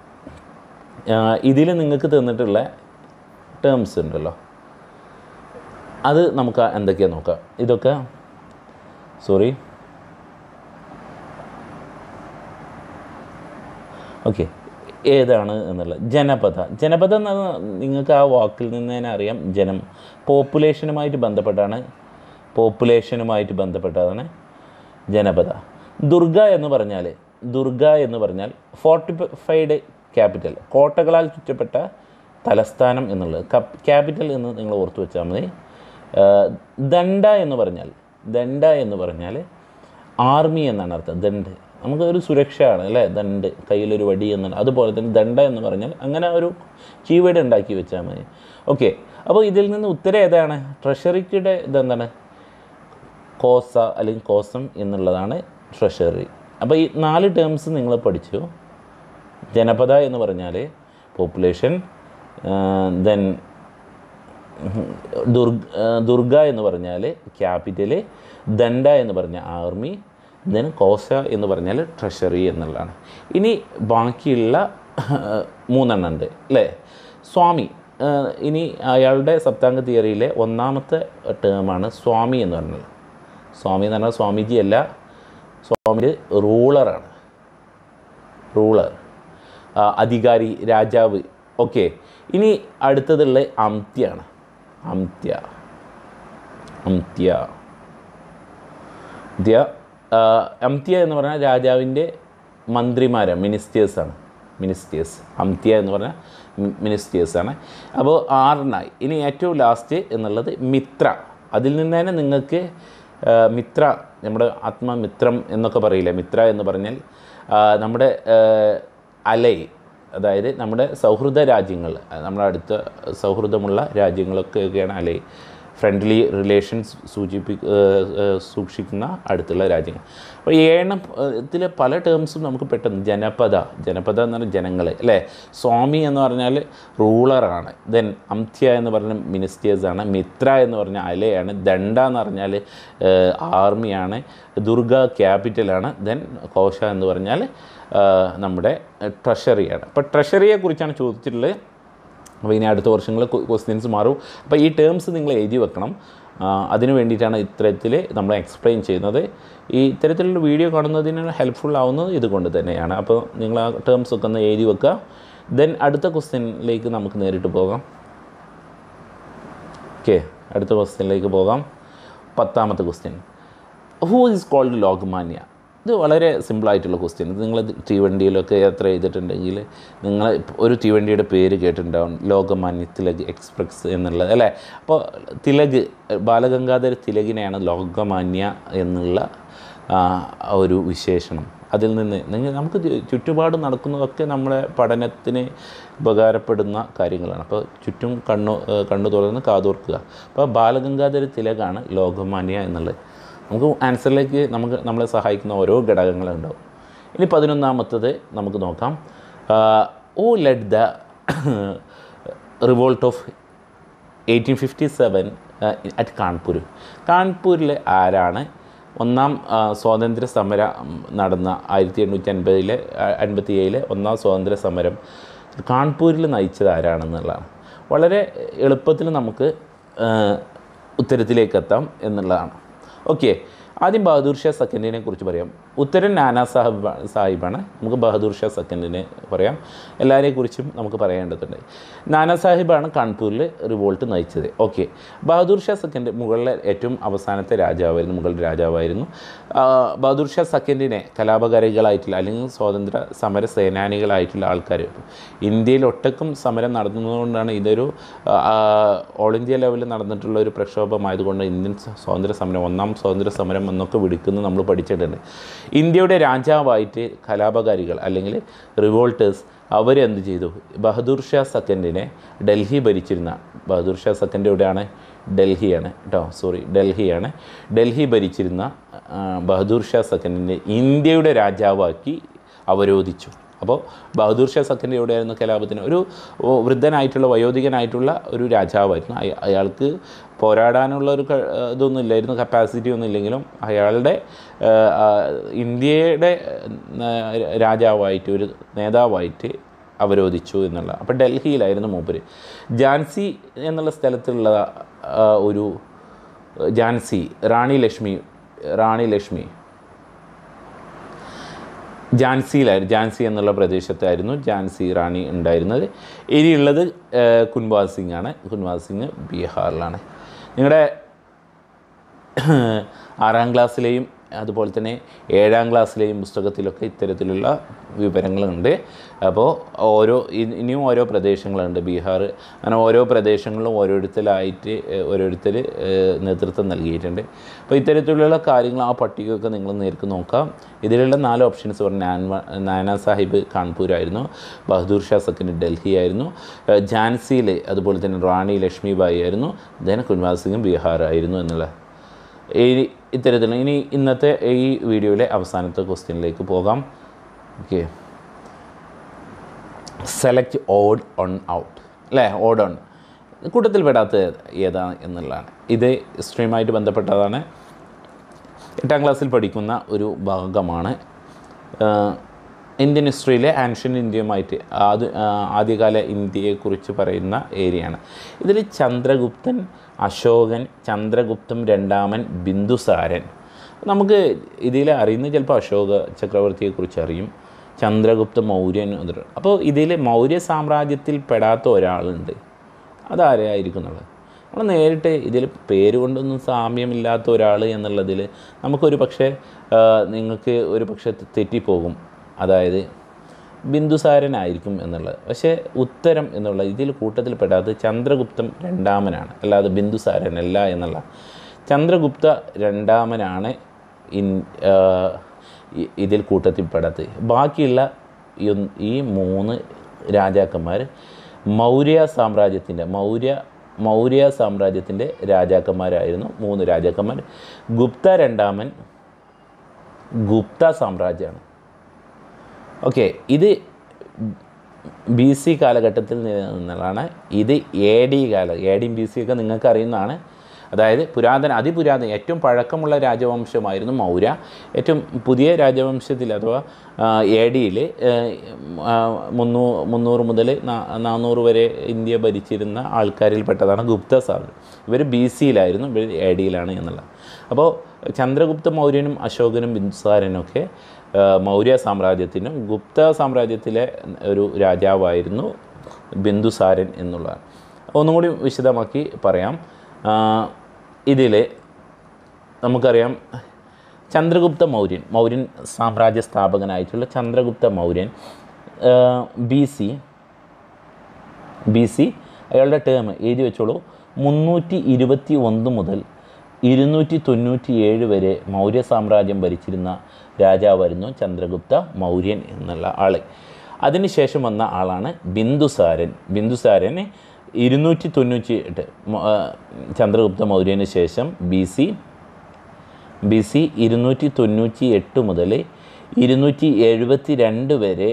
ഇതിൽ നിങ്ങൾക്ക് തന്നിട്ടുള്ള ടേംസ് ഉണ്ടല്ലോ അത് നമുക്ക് എന്തൊക്കെയാണ് നോക്കാം ഇതൊക്കെ സോറി ഓക്കെ ഏതാണ് എന്നുള്ളത് ജനപദ ജനപദ എന്ന് പറഞ്ഞാൽ നിങ്ങൾക്ക് ആ വാക്കിൽ നിന്ന് തന്നെ അറിയാം ജനം പോപ്പുലേഷനുമായിട്ട് ബന്ധപ്പെട്ടാണ് പോപ്പുലേഷനുമായിട്ട് ബന്ധപ്പെട്ടതാണ് ജനപദ ദുർഗ എന്ന് പറഞ്ഞാൽ ദുർഗ എന്ന് പറഞ്ഞാൽ ഫോർട്ടിഫൈഡ് ക്യാപിറ്റൽ കോട്ടകളാൽ ചുറ്റപ്പെട്ട തലസ്ഥാനം എന്നുള്ളത് കപ്പ് ക്യാപിറ്റൽ എന്ന് നിങ്ങൾ ഓർത്ത് വെച്ചാൽ മതി ആ, ദണ്ഡ എന്ന് പറഞ്ഞാൽ ദണ്ഡ എന്ന് പറഞ്ഞാൽ ആർമി എന്നാണ് അർത്ഥം ദണ്ട് നമുക്ക് ഒരു സുരക്ഷയാണ് അല്ലേ ദണ്ട് കയ്യിലൊരു വടി എന്നാണ് അതുപോലെ തന്നെ ദണ്ഡ എന്ന് പറഞ്ഞാൽ അങ്ങനെ ഒരു കീവേഡ് ഉണ്ടാക്കി വെച്ചാൽ മതി ഓക്കെ അപ്പോൾ ഇതിൽ നിന്ന് ഉത്തരം ഏതാണ് ട്രഷറിക്കുടെ ഇതെന്താണ് കോസ അല്ലെങ്കിൽ കോസം എന്നുള്ളതാണ് ട്രഷറി അപ്പോൾ ഈ നാല് ടേംസ് നിങ്ങൾ പഠിച്ചു ജനപദ എന്ന് പറഞ്ഞാൽ പോപ്പുലേഷൻ ദെൻ ദുർഗ ദുർഗ എന്ന് പറഞ്ഞാൽ ക്യാപിറ്റല് ദണ്ഡ എന്ന് പറഞ്ഞാൽ ആർമി ദെൻ കോസ എന്ന് പറഞ്ഞാൽ ട്രഷറി എന്നുള്ളതാണ് ഇനി ബാക്കിയുള്ള മൂന്നെണ്ണം ഉണ്ട് അല്ലേ സ്വാമി ആ, ഇനി അയാളുടെ സപ്താംഗ തിയറിയിലെ ഒന്നാമത്തെ ടേമാണ് സ്വാമി എന്ന് പറഞ്ഞത് സ്വാമി എന്ന് പറഞ്ഞാൽ സ്വാമിജി അല്ല സ്വാമി റൂളറാണ് റൂളർ അധികാരി രാജാവ് ഓക്കെ ഇനി അടുത്തതുള്ള അംത്യാണ് അംത്യ അംത്യ അംത്യ ആ, അംത്യ എന്ന് പറഞ്ഞാൽ രാജാവിൻ്റെ മന്ത്രിമാരാണ് മിനിസ്റ്റേഴ്സാണ് മിനിസ്റ്റേഴ്സ് അംത്യ എന്ന് പറഞ്ഞാൽ മിനിസ്റ്റേഴ്സാണ് അപ്പോൾ ആറിനായി ഇനി ഏറ്റവും ലാസ്റ്റ് എന്നുള്ളത് മിത്ര അതിൽ നിന്ന് തന്നെ നിങ്ങൾക്ക് ആ, മിത്ര നമ്മുടെ ആത്മമിത്രം എന്നൊക്കെ പറയില്ലേ മിത്ര എന്ന് പറഞ്ഞാൽ ആ, നമ്മുടെ ആ, അലൈ അതായത് നമ്മുടെ സൗഹൃദ രാജ്യങ്ങൾ നമ്മുടെ അടുത്ത സൗഹൃദമുള്ള രാജ്യങ്ങളൊക്കെയാണ് അലൈ ഫ്രണ്ട്ലി റിലേഷൻസ് സൂചിപ്പി ഏഹ് ഏഹ് സൂക്ഷിക്കുന്ന അടുത്തുള്ള രാജ്യങ്ങൾ അപ്പോൾ ഈ എണ്ണത്തിലെ പല ടേംസും നമുക്ക് പെട്ടെന്ന് ജനപദ ജനപദ എന്ന് പറഞ്ഞാൽ ജനങ്ങൾ അല്ലേ സ്വാമി എന്ന് പറഞ്ഞാൽ റൂളറാണ് ദെൻ അംത്യ എന്ന് പറഞ്ഞാൽ മിനിസ്റ്റേഴ്സാണ് മിത്ര എന്ന് പറഞ്ഞാൽ അലയാണ് ദണ്ഡ എന്ന് പറഞ്ഞാൽ ഏഹ് ആർമിയാണ് ദുർഗ ക്യാപിറ്റലാണ് ദെൻ കോശ എന്ന് പറഞ്ഞാൽ ഏഹ് നമ്മുടെ ട്രഷറിയാണ് അപ്പോൾ ട്രഷറിയെ കുറിച്ചാണ് ചോദിച്ചിട്ടുള്ളത് അപ്പോൾ ഇനി അടുത്ത വർഷങ്ങളിൽ ക്വസ്റ്റ്യൻസ് മാറും അപ്പോൾ ഈ ടേംസ് നിങ്ങൾ എഴുതി വെക്കണം ആ, അതിന് വേണ്ടിയിട്ടാണ് ഇത്തരത്തിൽ നമ്മൾ എക്സ്പ്ലെയിൻ ചെയ്യുന്നത് ഈ ഇത്തരത്തിലുള്ള വീഡിയോ കാണുന്നതിന് ഹെൽപ്ഫുൾ ആവുന്നത് ഇതുകൊണ്ട് തന്നെയാണ് അപ്പോൾ നിങ്ങൾ ആ ടേംസ് ഒക്കെ ഒന്ന് എഴുതി വെക്കുക ദെൻ അടുത്ത ക്വസ്റ്റ്യനിലേക്ക് നമുക്ക് നേരിട്ട് പോകാം ഓക്കെ അടുത്ത ക്വസ്റ്റ്യനിലേക്ക് പോകാം പത്താമത്തെ question who is called Lokmanya ഇത് വളരെ സിമ്പിളായിട്ടുള്ള ക്വസ്റ്റ്യൻ ഇത് നിങ്ങൾ തീവണ്ടിയിലൊക്കെ യാത്ര ചെയ്തിട്ടുണ്ടെങ്കിൽ നിങ്ങൾ ഒരു തീവണ്ടിയുടെ പേര് കേട്ടിട്ടുണ്ടാവും ലോകമാന്യ തിലക് എക്സ്പ്രസ് എന്നുള്ളത് അല്ലേ അപ്പോൾ തിലക് ബാലഗംഗാധര തിലകിനെയാണ് ലോകമാന്യ എന്നുള്ള ആ, ഒരു വിശേഷണം അതിൽ നിന്ന് നിങ്ങൾ നമുക്ക് ചു- ചുറ്റുപാട് നടക്കുന്നതൊക്കെ നമ്മുടെ പഠനത്തിന് ഉപകാരപ്പെടുന്ന കാര്യങ്ങളാണ് അപ്പോൾ ചുറ്റും കണ്ണു ഏഹ് കണ്ണു തുറന്ന് കാതോർക്കുക അപ്പോൾ ബാലഗംഗാധര തിലകാണ് ലോകമാന്യ എന്നുള്ളത് നമുക്ക് ആൻസറിലേക്ക് നമുക്ക് നമ്മളെ സഹായിക്കുന്ന ഓരോ ഘടകങ്ങളുണ്ടാവും ഇനി പതിനൊന്നാമത്തത് നമുക്ക് നോക്കാം who led the revolt of eighteen fifty seven at Kanpur കാൺപൂരിൽ ആരാണ് ഒന്നാം ആ, സ്വാതന്ത്ര്യ സമരം നടന്ന ആയിരത്തി എണ്ണൂറ്റി അൻപതിലെ അൻപത്തി ഏഴിലെ ഒന്നാം സ്വാതന്ത്ര്യ സമരം കാൺപൂരിൽ നയിച്ചത് ആരാണെന്നുള്ളതാണ് വളരെ എളുപ്പത്തിൽ നമുക്ക് ആ, ഉത്തരത്തിലേക്ക് എത്താം എന്നുള്ളതാണ് ഓക്കെ ആദ്യം ബഹദൂർ ഷാ സെക്കൻഡിനെ കുറിച്ച് പറയാം ഉത്തരൻ നാനാ സാഹിബ് സാഹിബാണ് നമുക്ക് ബഹദൂർ ഷാ സെക്കൻഡിനെ പറയാം എല്ലാവരെയും കുറിച്ചും നമുക്ക് പറയേണ്ടതുണ്ട് നാനാ സാഹിബാണ് കാൺപൂരിൽ റിവോൾട്ട് നയിച്ചത് ഓക്കെ ബഹദൂർ ഷാ സെക്കൻഡ് മുകളിലെ ഏറ്റവും അവസാനത്തെ രാജാവായിരുന്നു മുഗൾ രാജാവായിരുന്നു ആ, ബഹദൂർ ഷാ സെക്കൻഡിനെ കലാപകാരികളായിട്ടുള്ള അല്ലെങ്കിൽ സ്വാതന്ത്ര്യ സമര സേനാനികളായിട്ടുള്ള ആൾക്കാർ ഇന്ത്യയിൽ ഒട്ടക്കും സമരം നടന്നതുകൊണ്ടാണ് ഇതൊരു ആ, ഓൾ ഇന്ത്യ ലെവലിൽ നടന്നിട്ടുള്ള ഒരു പ്രക്ഷോഭമായതുകൊണ്ട് ഇന്ത്യൻ സ്വ- സ്വാതന്ത്ര്യ സമരം ഒന്നാം സ്വാതന്ത്ര്യ സമരം എന്നൊക്കെ വിളിക്കുന്നത് നമ്മൾ പഠിച്ചിട്ടുണ്ട് ഇന്ത്യയുടെ രാജാവായിട്ട് കലാപകാരികൾ അല്ലെങ്കിൽ റിവോൾട്ടേഴ്സ് അവരെന്ത് ചെയ്തു ബഹദൂർ ഷാ സെക്കൻഡിനെ ഡൽഹി ഭരിച്ചിരുന്ന ബഹദൂർ ഷാ സെക്കൻഡ് എവിടെയാണ് ഡൽഹിയാണ് കേട്ടോ സോറി ഡൽഹിയാണ് ഡൽഹി ഭരിച്ചിരുന്ന ആ, ബഹദൂർ ഷാ സെക്കൻഡിനെ ഇന്ത്യയുടെ രാജാവാക്കി അവരോധിച്ചു അപ്പോൾ ബഹദൂർ ഷാ സെക്കൻഡ് എവിടെയായിരുന്നു കലാപത്തിന് ഒരു ഓ, വൃദ്ധനായിട്ടുള്ള വയോധികനായിട്ടുള്ള ഒരു രാജാവായിരുന്നു അയ- അയാൾക്ക് പോരാടാനുള്ള ഒരു ക- ഇതൊന്നും ഇല്ലായിരുന്നു കപ്പാസിറ്റി ഒന്നും ഇല്ലെങ്കിലും അയാളുടെ ആ, ആ, ഇന്ത്യയുടെ ആ, രാജാവായിട്ട് ഒരു നേതാവായിട്ട് അവരോധിച്ചു എന്നുള്ള അപ്പോൾ ഡൽഹിയിലായിരുന്നു മൂപ്പര് ജാൻസി എന്നുള്ള സ്ഥലത്തുള്ള ആ, ഒരു ജാൻസി റാണി ലക്ഷ്മി റാണി ലക്ഷ്മി ജാൻസിയിലായിരുന്നു ജാൻസി എന്നുള്ള പ്രദേശത്തായിരുന്നു ജാൻസി റാണി ഉണ്ടായിരുന്നത് ഇനിയുള്ളത് ഏഹ്, കുൻവാർ സിംഗ് ആണ് കുൻവാർ സിംഗ് ബീഹാറിലാണ് നിങ്ങളുടെ ആറാം ക്ലാസ്സിലെയും അതുപോലെ തന്നെ ഏഴാം ക്ലാസ്സിലെയും പുസ്തകത്തിലൊക്കെ ഇത്തരത്തിലുള്ള വിവരങ്ങളുണ്ട് അപ്പോൾ ഓരോ ഇ- ഇനിയും ഓരോ പ്രദേശങ്ങളുണ്ട് ബീഹാർ അങ്ങനെ ഓരോ പ്രദേശങ്ങളിലും ഓരോരുത്തരായിട്ട് ഏഹ്, ഓരോരുത്തർ ഏഹ്, നേതൃത്വം നൽകിയിട്ടുണ്ട് അപ്പോൾ ഇത്തരത്തിലുള്ള കാര്യങ്ങൾ ആ പട്ടികയൊക്കെ നിങ്ങൾ നേർക്ക് നോക്കാം ഇതിലുള്ള നാല് ഓപ്ഷൻസ് പറഞ്ഞ നാൻവ നാനാ സാഹിബ് കാൺപൂരായിരുന്നു ബഹദൂർ ഷാ സെക്കൻഡ് ഡൽഹി ആയിരുന്നു ഏഹ്, ഝാൻസിയിൽ അതുപോലെ തന്നെ റാണി ലക്ഷ്മിബായി ആയിരുന്നു ദെൻ കുൻവാർ സിംഗ് ബീഹാർ ആയിരുന്നു എന്നുള്ള ഈ ഇത്തരത്തിലുള്ള ഇനി ഇന്നത്തെ ഈ വീഡിയോയിലെ അവസാനത്തെ ക്വസ്റ്റ്യനിലേക്ക് പോകാം okay select odd one out അല്ലേ ഓഡ് ഓൺ കൂട്ടത്തിൽ പെടാത്ത ഏതാണ് എന്നുള്ളതാണ് ഇത് ഹിസ്റ്ററിയുമായിട്ട് ബന്ധപ്പെട്ടതാണ് എട്ടാം ക്ലാസ്സിൽ പഠിക്കുന്ന ഒരു ഭാഗമാണ് ആഹ് ഇന്ത്യൻ ഹിസ്റ്ററിയിലെ ആൻഷ്യൻ ഇന്ത്യയുമായിട്ട് ആദ്യ ആഹ് ആദ്യകാല ഇന്ത്യയെക്കുറിച്ച് പറയുന്ന ഏരിയയാണ് ഇതിൽ ചന്ദ്രഗുപ്തൻ അശോകൻ ചന്ദ്രഗുപ്തൻ രണ്ടാമൻ ബിന്ദുസാരൻ നമുക്ക് ഇതിൽ അറിയുന്നത് ചിലപ്പോൾ അശോക ചക്രവർത്തിയെക്കുറിച്ച് അറിയും ചന്ദ്രഗുപ്ത മൗര്യൻ അത് അപ്പോൾ ഇതിൽ മൗര്യ സാമ്രാജ്യത്തിൽ പെടാത്ത ഒരാളുണ്ട് അതാരായിരിക്കും എന്നുള്ളത് നമ്മൾ നേരിട്ട് ഇതിൽ പേര് കൊണ്ടൊന്നും സാമ്യമില്ലാത്ത ഒരാൾ എന്നുള്ളതിൽ നമുക്കൊരു പക്ഷേ ആ, നിങ്ങൾക്ക് ഒരു പക്ഷേ തെ- തെറ്റിപ്പോകും അതായത് ബിന്ദുസാരനായിരിക്കും എന്നുള്ളത് പക്ഷേ ഉത്തരം എന്നുള്ള ഇതിൽ കൂട്ടത്തിൽ പെടാത്തത് ചന്ദ്രഗുപ്തൻ രണ്ടാമനാണ് അല്ലാതെ ബിന്ദുസാരനല്ല എന്നുള്ള ചന്ദ്രഗുപ്ത രണ്ടാമനാണ് ഇൻ ആ, ഇ- ഇതിൽ കൂട്ടത്തിൽ പെടാത്തത് ബാക്കിയുള്ള ഈ ഒന്ന്- ഈ മൂന്ന് രാജാക്കന്മാർ മൗര്യ സാമ്രാജ്യത്തിൻ്റെ മൗര്യ മൗര്യ സാമ്രാജ്യത്തിൻ്റെ രാജാക്കന്മാരായിരുന്നു മൂന്ന് രാജാക്കന്മാർ ഗുപ്ത രണ്ടാമൻ ഗുപ്ത സാമ്രാജ്യമാണ് ഓക്കെ ഇത് ബി സി കാലഘട്ടത്തിൽ നിന്നുള്ളതാണ് ഇത് എ ഡി കാല എ ഡിയും ബി സി ഒക്കെ നിങ്ങൾക്ക് അറിയുന്നതാണ് അതായത് പുരാതന അതിപുരാതന ഏറ്റവും പഴക്കമുള്ള രാജവംശമായിരുന്നു മൗര്യ ഏറ്റവും പുതിയ രാജവംശത്തിൽ അഥവാ എ ഡിയിൽ മുന്നൂ മുന്നൂറ് മുതൽ നാനൂറ് വരെ ഇന്ത്യ ഭരിച്ചിരുന്ന ആൾക്കാരിൽപ്പെട്ടതാണ് ഗുപ്ത സാമ്രാജ്യം ഇവർ ബി സിയിലായിരുന്നു ഇവർ എ ഡിയിലാണ് എന്നുള്ളത് അപ്പോൾ ചന്ദ്രഗുപ്ത മൗര്യനും അശോകനും ബിന്ദുസാരനും ഒക്കെ ആ, മൗര്യ സാമ്രാജ്യത്തിനും ഗുപ്ത സാമ്രാജ്യത്തിലെ ഒരു രാജാവായിരുന്നു ബിന്ദുസാരൻ എന്നുള്ളതാണ് ഒന്നും കൂടി വിശദമാക്കി പറയാം ഇതിൽ നമുക്കറിയാം ചന്ദ്രഗുപ്ത മൗര്യൻ മൗര്യൻ സാമ്രാജ്യ സ്ഥാപകനായിട്ടുള്ള Chandragupta Mauryan B C B C അയാളുടെ ടേം എഴുതി വെച്ചോളൂ മുന്നൂറ്റി ഇരുപത്തി ഒന്ന് മുതൽ ഇരുന്നൂറ്റി തൊണ്ണൂറ്റി ഏഴ് വരെ മൗര്യ സാമ്രാജ്യം ഭരിച്ചിരുന്ന രാജാവായിരുന്നു ചന്ദ്രഗുപ്ത മൗര്യൻ എന്നുള്ള ആൾ അതിനുശേഷം വന്ന ആളാണ് ബിന്ദുസാരൻ ബിന്ദുസാരന് ഇരുന്നൂറ്റി തൊണ്ണൂറ്റി എട്ട് മ- ആ, ചന്ദ്രഗുപ്ത മൗര്യന് ശേഷം ബി സി ബി സി ഇരുന്നൂറ്റി തൊണ്ണൂറ്റി എട്ട് മുതൽ ഇരുന്നൂറ്റി എഴുപത്തി രണ്ട് വരെ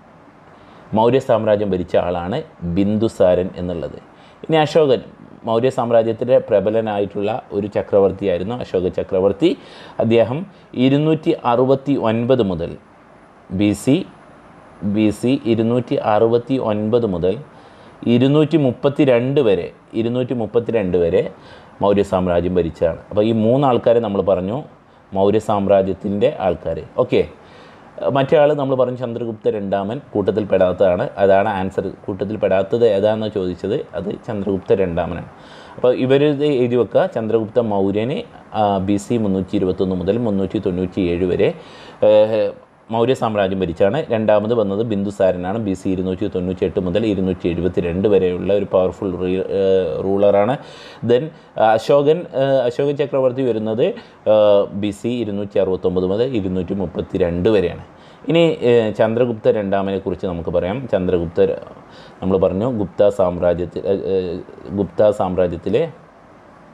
മൗര്യ സാമ്രാജ്യം ഭരിച്ച ആളാണ് ബിന്ദുസാരൻ എന്നുള്ളത് ഇനി അശോകൻ മൗര്യ സാമ്രാജ്യത്തിൻ്റെ പ്രബലനായിട്ടുള്ള ഒരു ചക്രവർത്തിയായിരുന്നു അശോക ചക്രവർത്തി അദ്ദേഹം ഇരുന്നൂറ്റി അറുപത്തി ഒൻപത് മുതൽ ബി സി ബി സി ഇരുന്നൂറ്റി അറുപത്തി ഒൻപത് മുതൽ ഇരുന്നൂറ്റി മുപ്പത്തി രണ്ട് വരെ ഇരുന്നൂറ്റി മുപ്പത്തി രണ്ട് വരെ മൗര്യ സാമ്രാജ്യം ഭരിച്ചതാണ് അപ്പോൾ ഈ മൂന്ന് ആൾക്കാരെ നമ്മൾ പറഞ്ഞു മൗര്യ സാമ്രാജ്യത്തിൻ്റെ ആൾക്കാർ ഓക്കെ മറ്റേ ആൾ നമ്മൾ പറഞ്ഞു ചന്ദ്രഗുപ്ത രണ്ടാമൻ കൂട്ടത്തിൽ പെടാത്തതാണ് അതാണ് ആൻസർ കൂട്ടത്തിൽ പെടാത്തത് ഏതാണെന്ന് ചോദിച്ചത് അത് ചന്ദ്രഗുപ്ത രണ്ടാമനാണ് അപ്പോൾ ഇവരിത് എഴുതി വെക്കുക ചന്ദ്രഗുപ്ത മൗര്യന് ബി സി മുന്നൂറ്റി ഇരുപത്തൊന്ന് മുതൽ മുന്നൂറ്റി തൊണ്ണൂറ്റി ഏഴ് വരെ ഏഹ്, മൗര്യ സാമ്രാജ്യം ഭരിച്ചാണ് രണ്ടാമത് വന്നത് ബിന്ദുസാരനാണ് ബി സി ഇരുന്നൂറ്റി തൊണ്ണൂറ്റി എട്ട് മുതൽ ഇരുന്നൂറ്റി എഴുപത്തി രണ്ട് വരെയുള്ള ഒരു പവർഫുൾ റൂളറാണ് ദെൻ അശോകൻ ഏഹ്, അശോകൻ ചക്രവർത്തി വരുന്നത് ബി സി ഇരുന്നൂറ്റി അറുപത്തൊമ്പത് മുതൽ ഇരുന്നൂറ്റി മുപ്പത്തി രണ്ട് വരെയാണ് ഇനി ഏഹ്, ചന്ദ്രഗുപ്ത രണ്ടാമനെ കുറിച്ച് നമുക്ക് പറയാം ചന്ദ്രഗുപ്ത ര- നമ്മൾ പറഞ്ഞു ഗുപ്ത സാമ്രാജ്യത്തിൽ ഏഹ്, ഏഹ്, ഗുപ്ത സാമ്രാജ്യത്തിലെ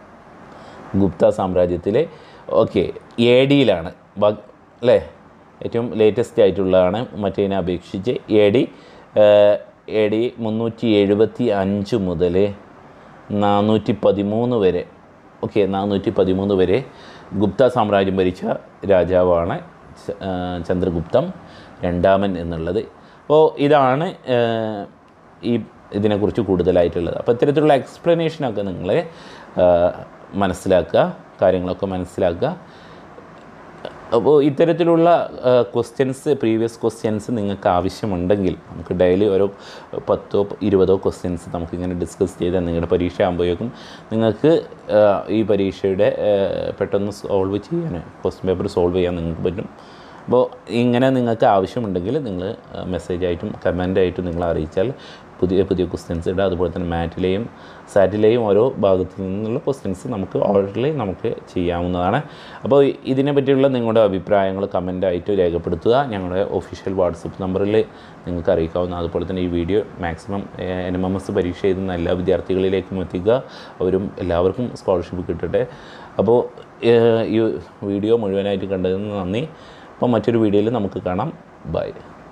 ഗുപ്ത സാമ്രാജ്യത്തിലെ ഓക്കെ എ ഡിയിലാണ് അല്ലേ ഏറ്റവും ലേറ്റസ്റ്റ് ആയിട്ടുള്ളതാണ് മറ്റേതിനെ അപേക്ഷിച്ച് എ ഡി എ ഡി മുന്നൂറ്റി എഴുപത്തി അഞ്ച് മുതൽ നാനൂറ്റി പതിമൂന്ന് വരെ ഓക്കെ നാനൂറ്റി പതിമൂന്ന് വരെ ഗുപ്ത സാമ്രാജ്യം ഭരിച്ച രാജാവാണ് ച- ആ, ചന്ദ്രഗുപ്തം രണ്ടാമൻ എന്നുള്ളത് അപ്പോൾ ഇതാണ് ആ, ഈ ഇതിനെക്കുറിച്ച് കൂടുതലായിട്ടുള്ളത് അപ്പോൾ ഇത്തരത്തിലുള്ള എക്സ്പ്ലനേഷനൊക്കെ നിങ്ങൾ മനസ്സിലാക്കുക കാര്യങ്ങളൊക്കെ മനസ്സിലാക്കുക അപ്പോൾ ഇത്തരത്തിലുള്ള ക്വസ്റ്റ്യൻസ് പ്രീവിയസ് ക്വസ്റ്റ്യൻസ് നിങ്ങൾക്ക് ആവശ്യമുണ്ടെങ്കിൽ നമുക്ക് ഡെയിലി ഓരോ പത്തോ ഇരുപതോ ക്വസ്റ്റ്യൻസ് നമുക്കിങ്ങനെ ഡിസ്കസ് ചെയ്താൽ നിങ്ങളുടെ പരീക്ഷ ആകുമ്പോഴേക്കും നിങ്ങൾക്ക് ആ, ഈ പരീക്ഷയുടെ ആ, പെട്ടെന്ന് സോൾവ് ചെയ്യാൻ ക്വസ്റ്റ്യൻ പേപ്പർ സോൾവ് ചെയ്യാൻ നിങ്ങൾക്ക് പറ്റും അപ്പോൾ ഇങ്ങനെ നിങ്ങൾക്ക് ആവശ്യമുണ്ടെങ്കിൽ നിങ്ങൾ മെസ്സേജായിട്ടും കമൻ്റായിട്ടും നിങ്ങൾ അറിയിച്ചാൽ പുതിയ പുതിയ ക്വസ്റ്റ്യൻസ് ഇടുക അതുപോലെ തന്നെ മാറ്റിലെയും സാറ്റിലെയും ഓരോ ഭാഗത്തു നിന്നുള്ള ക്വസ്റ്റ്യൻസ് നമുക്ക് ഓർഡറിൽ നമുക്ക് ചെയ്യാവുന്നതാണ് അപ്പോൾ ഇതിനെ പറ്റിയുള്ള നിങ്ങളുടെ അഭിപ്രായങ്ങൾ കമൻ്റായിട്ട് രേഖപ്പെടുത്തുക ഞങ്ങളുടെ ഒഫീഷ്യൽ വാട്സപ്പ് നമ്പറിൽ നിങ്ങൾക്ക് അറിയിക്കാവുന്ന അതുപോലെ തന്നെ ഈ video maximum N M M S പരീക്ഷ എഴുതുന്ന എല്ലാ വിദ്യാർത്ഥികളിലേക്കും എത്തിക്കുക അവരും എല്ലാവർക്കും സ്കോളർഷിപ്പ് കിട്ടട്ടെ അപ്പോൾ ഏഹ്, ഈ വീഡിയോ മുഴുവനായിട്ട് കണ്ടതിന് നന്ദി അപ്പോൾ മറ്റൊരു വീഡിയോയിൽ നമുക്ക് കാണാം ബൈ